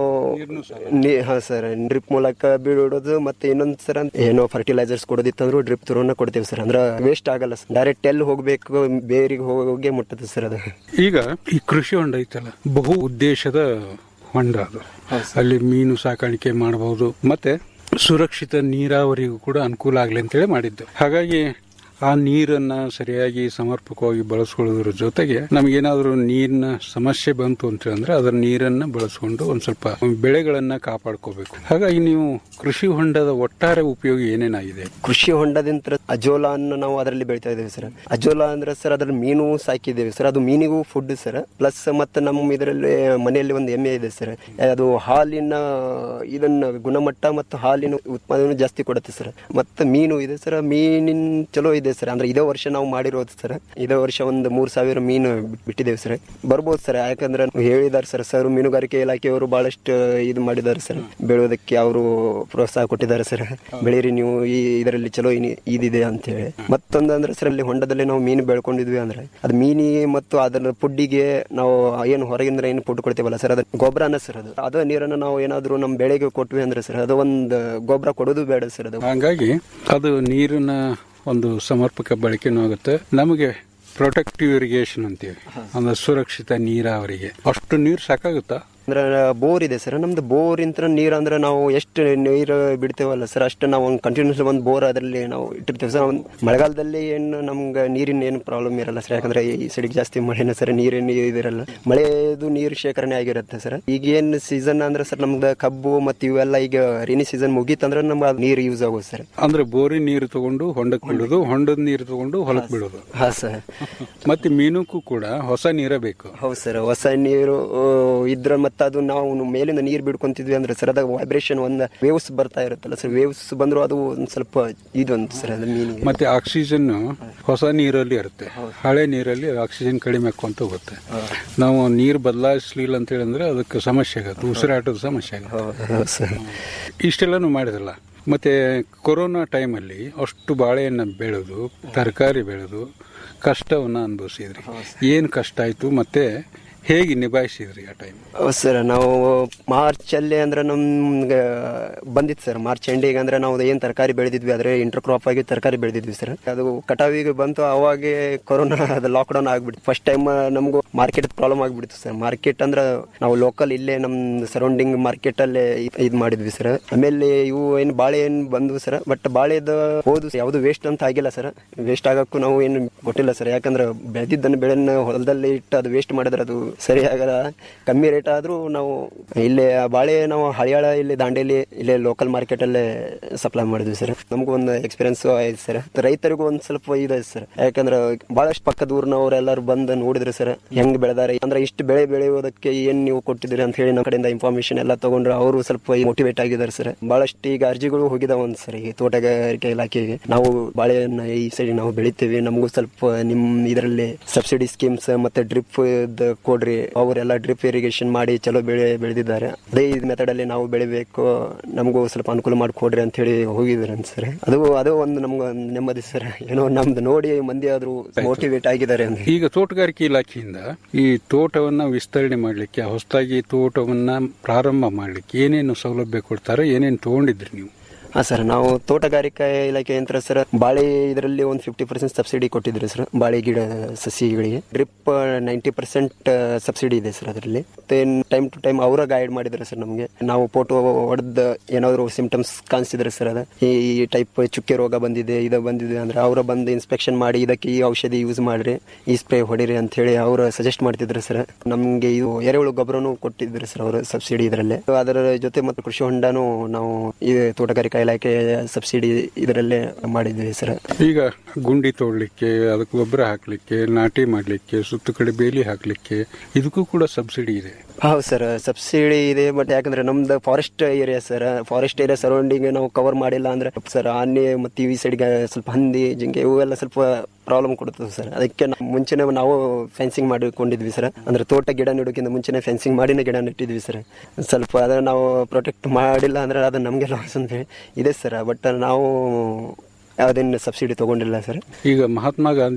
ನೀ- ಹಾ ಸರ್ ಡ್ರಿಪ್ ಮೂಲಕ ಬಿಡೋದು ಮತ್ತೆ ಇನ್ನೊಂದ್ ಸರ್ ಏನೋ ಫರ್ಟಿಲೈಸರ್ಸ್ ಕೊಡೋದಿತ್ತಂದ್ರು ಡ್ರಿಪ್ ಥ್ರೂನ ಕೊಡ್ತೇವೆ ಸರ್ ಅಂದ್ರೆ ವೇಸ್ಟ್ ಆಗಲ್ಲ ಸರ್ ಡೈರೆಕ್ಟ್ ಎಲ್ಲಿ ಹೋಗ್ಬೇಕು ಬೇರಿಗೆ ಹೋಗಿ ಮುಟ್ಟುತ್ತೆ ಸರ್ ಅದು ಈಗ ಈ ಕೃಷಿ ಹೊಂಡ ಐತಲ್ಲ ಬಹು ಉದ್ದೇಶದ ಹೊಂಡ ಅದು ಅಲ್ಲಿ ಮೀನು ಸಾಕಾಣಿಕೆ ಮಾಡಬಹುದು ಮತ್ತೆ ಸುರಕ್ಷಿತ ನೀರಾವರಿಗೂ ಕೂಡ ಅನುಕೂಲ ಆಗಲಿ ಅಂತೇಳಿ ಮಾಡಿದ್ದು ಹಾಗಾಗಿ ಆ ನೀರನ್ನ ಸರಿಯಾಗಿ ಸಮರ್ಪಕವಾಗಿ ಬಳಸ್ಕೊಳ್ಳೋದ್ರ ಜೊತೆಗೆ ನಮಗೇನಾದ್ರೂ ನೀರಿನ ಸಮಸ್ಯೆ ಬಂತು ಅಂತ ಅಂದ್ರೆ ಅದರ ನೀರನ್ನ ಬಳಸ್ಕೊಂಡು ಒಂದ್ ಸ್ವಲ್ಪ ಬೆಳೆಗಳನ್ನ ಕಾಪಾಡ್ಕೋಬೇಕು ಹಾಗಾಗಿ ನೀವು ಕೃಷಿ ಹೊಂಡದ ಒಟ್ಟಾರೆ ಉಪಯೋಗ ಏನೇನಾಗಿದೆ ಕೃಷಿ ಹೊಂಡದಿಂದ ಅಜೋಲಾ ಅನ್ನು ನಾವು ಅದರಲ್ಲಿ ಬೆಳಿತಾ ಇದ್ದೇವೆ ಸರ್ ಅಜೋಲಾ ಅಂದ್ರೆ ಸರ್ ಅದ್ರ ಮೀನು ಸಾಕಿದ್ದೇವೆ ಸರ್ ಅದು ಮೀನಿಗೂ ಫುಡ್ ಸರ್ ಪ್ಲಸ್ ಮತ್ತೆ ನಮ್ಮ ಇದರಲ್ಲಿ ಮನೆಯಲ್ಲಿ ಒಂದು ಎಮ್ಮೆ ಇದೆ ಸರ್ ಅದು ಹಾಲಿನ ಇದನ್ನ ಗುಣಮಟ್ಟ ಮತ್ತು ಹಾಲಿನ ಉತ್ಪಾದನೆ ಜಾಸ್ತಿ ಕೊಡುತ್ತೆ ಸರ್ ಮತ್ತೆ ಮೀನು ಇದೆ ಸರ್ ಮೀನಿನ ಚಲೋ ಇದೆ ಸರ್ ಅಂದ್ರೆ ಇದೇ ವರ್ಷ ನಾವು ಮಾಡಿರೋದು ಸರ್ ಇದೇ ವರ್ಷ ಒಂದು ಮೂರ್ ಸಾವಿರ ಮೀನು ಬಿಟ್ಟಿದ್ದೇವೆ ಸರ್ ಬರ್ಬೋದು ಸರ್ ಯಾಕಂದ್ರೆ ಹೇಳಿದಾರೆ ಸರ್ ಸರ್ ಮೀನುಗಾರಿಕೆ ಇಲಾಖೆಯವರು ಬಹಳಷ್ಟು ಇದು ಮಾಡಿದ್ದಾರೆ ಸರ್ ಬೆಳೆಯೋದಕ್ಕೆ ಅವರು ಪ್ರೋತ್ಸಾಹ ಕೊಟ್ಟಿದ್ದಾರೆ ಸರ್ ಬೆಳೀರಿ ನೀವು ಈ ಇದರಲ್ಲಿ ಚಲೋ ಇನಿ- ಇದಿದೆ ಅಂತ ಹೇಳಿ ಮತ್ತೊಂದು ಅಂದ್ರೆ ಸರ್ ಅಲ್ಲಿ ಹೊಂಡದಲ್ಲಿ ನಾವು ಮೀನು ಬೆಳ್ಕೊಂಡಿದ್ವಿ ಅಂದ್ರೆ ಅದು ಮೀನಿಗೆ ಮತ್ತು ಅದರ ಪುಡ್ಡಿಗೆ ನಾವು ಏನು ಹೊರಗಿಂದ ಏನು ಫುಡ್ ಕೊಡ್ತೀವಲ್ಲ ಸರ್ ಅದು ಗೊಬ್ಬರನ ಸರ್ ಅದು ಅದ ನೀರನ್ನು ನಾವು ಏನಾದ್ರು ನಮ್ಮ ಬೆಳೆಗೆ ಕೊಟ್ವಿ ಅಂದ್ರೆ ಸರ್ ಅದು ಒಂದು ಗೊಬ್ಬರ ಕೊಡೋದು ಬೇಡ ಸರ್ ಅದು ಹಾಗಾಗಿ ಅದು ನೀರಿನ ಒಂದು ಸಮರ್ಪಕ ಬಳಕೆನೂ ಆಗುತ್ತೆ ನಮಗೆ ಪ್ರೊಟೆಕ್ಟಿವ್ ಇರಿಗೇಷನ್ ಅಂತೀವಿ ಅಂದ್ರೆ ಸುರಕ್ಷಿತ ನೀರಾವರಿಗೆ ಅಷ್ಟು ನೀರು ಸಾಕಾಗುತ್ತಾ ಅಂದ್ರೆ ಬೋರ್ ಇದೆ ಸರ್ ನಮ್ದು ಬೋರ್ ಇಂತ್ರ ನೀರು ಅಂದ್ರೆ ನಾವು ಎಷ್ಟು ನೀರು ಬಿಡ್ತೇವಲ್ಲ ಸರ್ ಅಷ್ಟು ನಾವು ಒಂದು ಕಂಟಿನ್ಯೂಸ್ ಒಂದು ಬೋರ್ ಅದರಲ್ಲಿ ನಾವು ಇಟ್ಟಿರ್ತೇವೆ ಸರ್ ಒಂದು ಮಳೆಗಾಲದಲ್ಲಿ ಏನು ನಮ್ಗೆ ನೀರಿನ ಏನು ಪ್ರಾಬ್ಲಮ್ ಇರಲ್ಲ ಸರ್ ಯಾಕಂದ್ರೆ ಈ ಸೈಡಿಗೆ ಜಾಸ್ತಿ ಮಳೆನ ಸರ್ ನೀರಿನ ಇದಿರಲ್ಲ ಮಳೆದು ನೀರು ಶೇಖರಣೆ ಆಗಿರುತ್ತೆ ಸರ್ ಈಗ ಏನು ಸೀಸನ್ ಅಂದ್ರೆ ಸರ್ ನಮ್ದು ಕಬ್ಬು ಮತ್ತು ಇವೆಲ್ಲ ಈಗ ರೇನಿ ಸೀಸನ್ ಮುಗೀತಂದ್ರೆ ನಮ್ಗೆ ಅದು ನೀರು ಯೂಸ್ ಆಗೋದು ಸರ್ ಅಂದ್ರೆ ಬೋರಿನ ನೀರು ತಗೊಂಡು ಹೊಂಡಕ್ಕೆ ಬಿಡೋದು ಹೊಂಡದ ನೀರು ತಗೊಂಡು ಹೊಲಕ್ಕೆ ಬಿಡೋದು ಹಾ ಸರ್ ಮತ್ತೆ ಮೀನುಕ್ಕೂ ಕೂಡ ಹೊಸ ನೀರೇ ಬೇಕು ಹೌದು ಸರ್ ಹೊಸ ನೀರು ಆ, ಇದ್ರೆ ಮತ್ತೆ ಅದು ನಾವು ಮೇಲಿಂದ ನೀರು ಬಿಡ್ಕೊಂತಿದ್ವಿ ಅಂದ್ರೆ ಸರ್ ಅದಾಗ ವೈಬ್ರೇಷನ್ ಒಂದು ವೇವ್ಸ್ ಬರ್ತಾ ಇರುತ್ತಲ್ಲ ಸರ್ ವೇವ್ಸ್ ಬಂದ್ರು ಅದು ಒಂದು ಸ್ವಲ್ಪ ಇದೊಂದು ಸರ್ ಅದು ಮೀನಿಗೆ ಮತ್ತೆ ಆಕ್ಸಿಜನ್ ಹೊಸ ನೀರಲ್ಲಿ ಇರುತ್ತೆ ಹಳೆ ನೀರಲ್ಲಿ ಆಕ್ಸಿಜನ್ ಕಡಿಮೆ ಆಕ್ಕೊಂತ ಹೋಗುತ್ತೆ ನಾವು ನೀರು ಬದಲಾಯಿಸ್ಲಿಲ್ಲ ಅಂತ ಹೇಳಿದ್ರೆ ಅದಕ್ಕೆ ಸಮಸ್ಯೆ ಆಗುತ್ತೆ ಉಸಿರಾಟದ ಸಮಸ್ಯೆ ಆಗುತ್ತೆ ಹೌದು ಸರ್ ಇಷ್ಟೆಲ್ಲಾನು ಮಾಡಿದ್ರಲ್ಲ ಮತ್ತೆ ಕೊರೋನಾ ಟೈಮಲ್ಲಿ ಅಷ್ಟು ಬಾಳೆಹಣ್ಣು ಬೆಳೆದು ತರಕಾರಿ ಬೆಳೆದು ಕಷ್ಟವನ್ನ ಅನುಭವಿಸಿದ್ರಿ ಏನ್ ಕಷ್ಟ ಆಯ್ತು ಮತ್ತೆ ಹೇಗೆ ನಿಭಾಯಿಸಿದ್ರಿ ಆ ಟೈಮ್ ಹೌದು ಸರ್ ನಾವು ಮಾರ್ಚ್ ಅಲ್ಲಿ ಅಂದ್ರೆ ನಮ್ಗೆ ಬಂದಿತ್ತು ಸರ್ ಮಾರ್ಚ್ ಎಂಡಿಗೆ ಅಂದ್ರೆ ನಾವು ಏನ್ ತರಕಾರಿ ಬೆಳೆದಿದ್ವಿ ಆದ್ರೆ ಇಂಟರ್ ಕ್ರಾಪ್ ಆಗಿ ತರಕಾರಿ ಬೆಳೆದಿದ್ವಿ ಸರ್ ಅದು ಕಟಾವಿಗೆ ಬಂತು ಅವಾಗೆ ಕೊರೋನಾ ಅದು ಲಾಕ್ ಡೌನ್ ಆಗ್ಬಿಡ್ತು ಫಸ್ಟ್ ಟೈಮ್ ನಮಗೂ ಮಾರ್ಕೆಟ್ ಪ್ರಾಬ್ಲಮ್ ಆಗ್ಬಿಡ್ತು ಸರ್ ಮಾರ್ಕೆಟ್ ಅಂದ್ರೆ ನಾವು ಲೋಕಲ್ ಇಲ್ಲೇ ನಮ್ ಸರೌಂಡಿಂಗ್ ಮಾರ್ಕೆಟ್ ಅಲ್ಲೇ ಇದು ಮಾಡಿದ್ವಿ ಸರ್ ಆಮೇಲೆ ಇವು ಏನ್ ಬಾಳೆ ಏನ್ ಬಂದ್ವು ಸರ್ ಬಟ್ ಬಾಳೆದ ಹೋದು ಯಾವುದು ವೇಸ್ಟ್ ಅಂತ ಆಗಿಲ್ಲ ಸರ್ ವೇಸ್ಟ್ ಆಗಕ್ಕೂ ನಾವು ಏನು ಕೊಟ್ಟಿಲ್ಲ ಸರ್ ಯಾಕಂದ್ರೆ ಬೆಳೆದಿದ್ದನ್ನು ಬೆಳೆನ ಹೊಲದಲ್ಲಿ ಇಟ್ಟು ಅದು ವೇಸ್ಟ್ ಮಾಡಿದ್ರೆ ಅದು ಸರಿ ಆಗಲ್ಲ ಕಮ್ಮಿ ರೇಟ್ ಆದ್ರೂ ನಾವು ಇಲ್ಲೇ ಆ ಬಾಳೆ ನಾವು ಹಳಿಯಾಳ ಇಲ್ಲಿ ದಾಂಡೇಲಿ ಇಲ್ಲೇ ಲೋಕಲ್ ಮಾರ್ಕೆಟ್ ಅಲ್ಲೇ ಸಪ್ಲೈ ಮಾಡಿದ್ವಿ ಸರ್ ನಮಗೂ ಒಂದು ಎಕ್ಸ್ಪೀರಿಯನ್ಸ್ ಆಯ್ತು ಸರ್ ರೈತರಿಗೂ ಒಂದ್ ಸ್ವಲ್ಪ ಇದೆ ಸರ್ ಯಾಕಂದ್ರೆ ಬಹಳಷ್ಟು ಪಕ್ಕದ ಊರಿನವರೆಲ್ಲರೂ ಬಂದು ನೋಡಿದ್ರು ಸರ್ ಹೆಂಗ್ ಬೆಳೆದಾರೆ ಅಂದ್ರೆ ಇಷ್ಟು ಬೆಳೆ ಬೆಳೆಯೋದಕ್ಕೆ ಏನ್ ನೀವು ಕೊಟ್ಟಿದ್ದೀರಿ ಅಂತ ಹೇಳಿ ನಮ್ಮ ಕಡೆಯಿಂದ ಇನ್ಫಾರ್ಮೇಶನ್ ಎಲ್ಲ ತಗೊಂಡ್ರು ಅವರು ಸ್ವಲ್ಪ ಮೋಟಿವೇಟ್ ಆಗಿದ್ದಾರೆ ಸರ್ ಬಹಳಷ್ಟು ಈಗ ಅರ್ಜಿಗಳು ಹೋಗಿದಾವ ಒಂದು ಸರ್ ಈ ತೋಟಗಾರಿಕೆ ಇಲಾಖೆಗೆ ನಾವು ಬಾಳೆಹಣ್ಣ ಈ ಸೈಡ್ ನಾವು ಬೆಳಿತೀವಿ ನಮಗೂ ಸ್ವಲ್ಪ ನಿಮ್ ಇದರಲ್ಲಿ ಸಬ್ಸಿಡಿ ಸ್ಕೀಮ್ಸ್ ಮತ್ತೆ ಡ್ರಿಪ್ ಕೊಡ್ರಿ ಅವರೆಲ್ಲ ಡ್ರಿಪ್ ಇರಿಗೇಷನ್ ಮಾಡಿ ಚಲೋ ಬೆಳೆ ಬೆಳೆದಿದ್ದಾರೆ ಅದೇ ಈ ಮೆಥಡ್ ಅಲ್ಲಿ ನಾವು ಬೆಳಿಬೇಕು ನಮಗೂ ಸ್ವಲ್ಪ ಅನುಕೂಲ ಮಾಡಿಕೊಡ್ರಿ ಅಂತ ಹೇಳಿ ಹೋಗಿದ್ದಾರೆ ಸರ್ ಅದು ಅದು ಒಂದು ನಮ್ಗೆ ಒಂದು ನೆಮ್ಮದಿ ಸರ್ ಏನೋ ನಮ್ದು ನೋಡಿ ಮಂದಿ ಆದ್ರೂ ಮೋಟಿವೇಟ್ ಆಗಿದ್ದಾರೆ ಅಂತ ಈಗ ತೋಟಗಾರಿಕೆ ಇಲಾಖೆಯಿಂದ ಈ ತೋಟವನ್ನ ವಿಸ್ತರಣೆ ಮಾಡ್ಲಿಕ್ಕೆ ಹೊಸದಾಗಿ ತೋಟವನ್ನ ಪ್ರಾರಂಭ ಮಾಡ್ಲಿಕ್ಕೆ ಏನೇನು ಸೌಲಭ್ಯ ಕೊಡ್ತಾರೆ ಏನೇನು ತಗೊಂಡಿದ್ರಿ ನೀವು ಹಾ ಸರ್ ನಾವು ತೋಟಗಾರಿಕಾ ಇಲಾಖೆ ಯಂತ್ರ ಸರ್ ಬಾಳೆ ಇದರಲ್ಲಿ ಒಂದು ಫಿಫ್ಟಿ ಪರ್ಸೆಂಟ್ ಸಬ್ಸಿಡಿ ಕೊಟ್ಟಿದ್ರು ಸರ್ ಬಾಳೆ ಗಿಡ ಸಸಿಗಳಿಗೆ ಡ್ರಿಪ್ ನೈಂಟಿ ಪರ್ಸೆಂಟ್ ಸಬ್ಸಿಡಿ ಇದೆ ಸರ್ ಅದರಲ್ಲಿ ಮತ್ತೆ ಟೈಮ್ ಟು ಟೈಮ್ ಅವರ ಗೈಡ್ ಮಾಡಿದ್ರು ಸರ್ ನಮಗೆ ನಾವು ಫೋಟೋ ಹೊಡೆದ ಏನಾದ್ರು ಸಿಂಪ್ಟಮ್ಸ್ ಕಾಣಿಸಿದ್ರೆ ಸರ್ ಅದ ಈ ಟೈಪ್ ಚುಕ್ಕೆ ರೋಗ ಬಂದಿದೆ ಇದು ಬಂದಿದೆ ಅಂದ್ರೆ ಅವರ ಬಂದು ಇನ್ಸ್ಪೆಕ್ಷನ್ ಮಾಡಿ ಇದಕ್ಕೆ ಈ ಔಷಧಿ ಯೂಸ್ ಮಾಡ್ರಿ ಈ ಸ್ಪ್ರೇ ಹೊಡಿರಿ ಅಂತ ಹೇಳಿ ಅವರು ಸಜೆಸ್ಟ್ ಮಾಡ್ತಿದ್ರು ಸರ್ ನಮಗೆ ಇದು ಎರೆಹುಳು ಗೊಬ್ಬರನು ಕೊಟ್ಟಿದ್ರು ಸರ್ ಅವರು ಸಬ್ಸಿಡಿ ಇದರಲ್ಲೇ ಅದರ ಜೊತೆ ಮತ್ತು ಕೃಷಿ ಹೊಂಡನು ನಾವು ಈ ತೋಟಗಾರಿಕಾ ಇಲಾಖೆ ಸಬ್ಸಿಡಿ ಇದರಲ್ಲೇ ಮಾಡಿದ್ವಿ ಸರ್ ಈಗ ಗುಂಡಿ ತೋಡ್ಲಿಕ್ಕೆ ಅದಕ್ಕೆ ಗೊಬ್ಬರ ಹಾಕ್ಲಿಕ್ಕೆ ನಾಟಿ ಮಾಡ್ಲಿಕ್ಕೆ ಸುತ್ತು ಕಡೆ ಬೇಲಿ ಹಾಕ್ಲಿಕ್ಕೆ ಇದಕ್ಕೂ ಕೂಡ ಸಬ್ಸಿಡಿ ಇದೆ ಹೌದು ಸರ್ ಸಬ್ಸಿಡಿ ಇದೆ ಬಟ್ ಯಾಕಂದ್ರೆ ನಮ್ದು forest area sir forest area surrounding ನಾವು ಕವರ್ ಮಾಡಿಲ್ಲ ಅಂದ್ರೆ ಸರ್ ಆನೆ ಮತ್ತೆ ಈ ಸೈಡ್ಗೆ ಸ್ವಲ್ಪ ಹಂದಿ ಜಿಂಕೆ ಇವೆಲ್ಲ ಸ್ವಲ್ಪ ಪ್ರಾಬ್ಲಮ್ ಕೊಡುತ್ತದೆ ಸರ್ ಅದಕ್ಕೆ ನಾವು ಮುಂಚೆನೆ ನಾವು ಫೆನ್ಸಿಂಗ್ ಮಾಡಿಕೊಂಡಿದ್ವಿ ಸರ್ ಅಂದ್ರೆ ತೋಟ ಗಿಡ ನೆಡೋಕ್ಕಿಂತ ಮುಂಚೆನೆ ಫೆನ್ಸಿಂಗ್ ಮಾಡಿನೇ ಗಿಡ ನೆಟ್ಟಿದ್ವಿ ಸರ್ ಸ್ವಲ್ಪ ಅದನ್ನ ನಾವು ಪ್ರೊಟೆಕ್ಟ್ ಮಾಡಿಲ್ಲ ಅಂದ್ರೆ ಅದು ನಮಗೆ ಲಾಸ್ ಅಂತ ಹೇಳಿ ಇದೆ ಸರ್ ಬಟ್ ನಾವು ಯಾವುದೇನು ಸಬ್ಸಿಡಿ ತಗೊಂಡಿಲ್ಲ ಸರ್ ಈಗ ಮಹಾತ್ಮ ಗಾಂಧಿ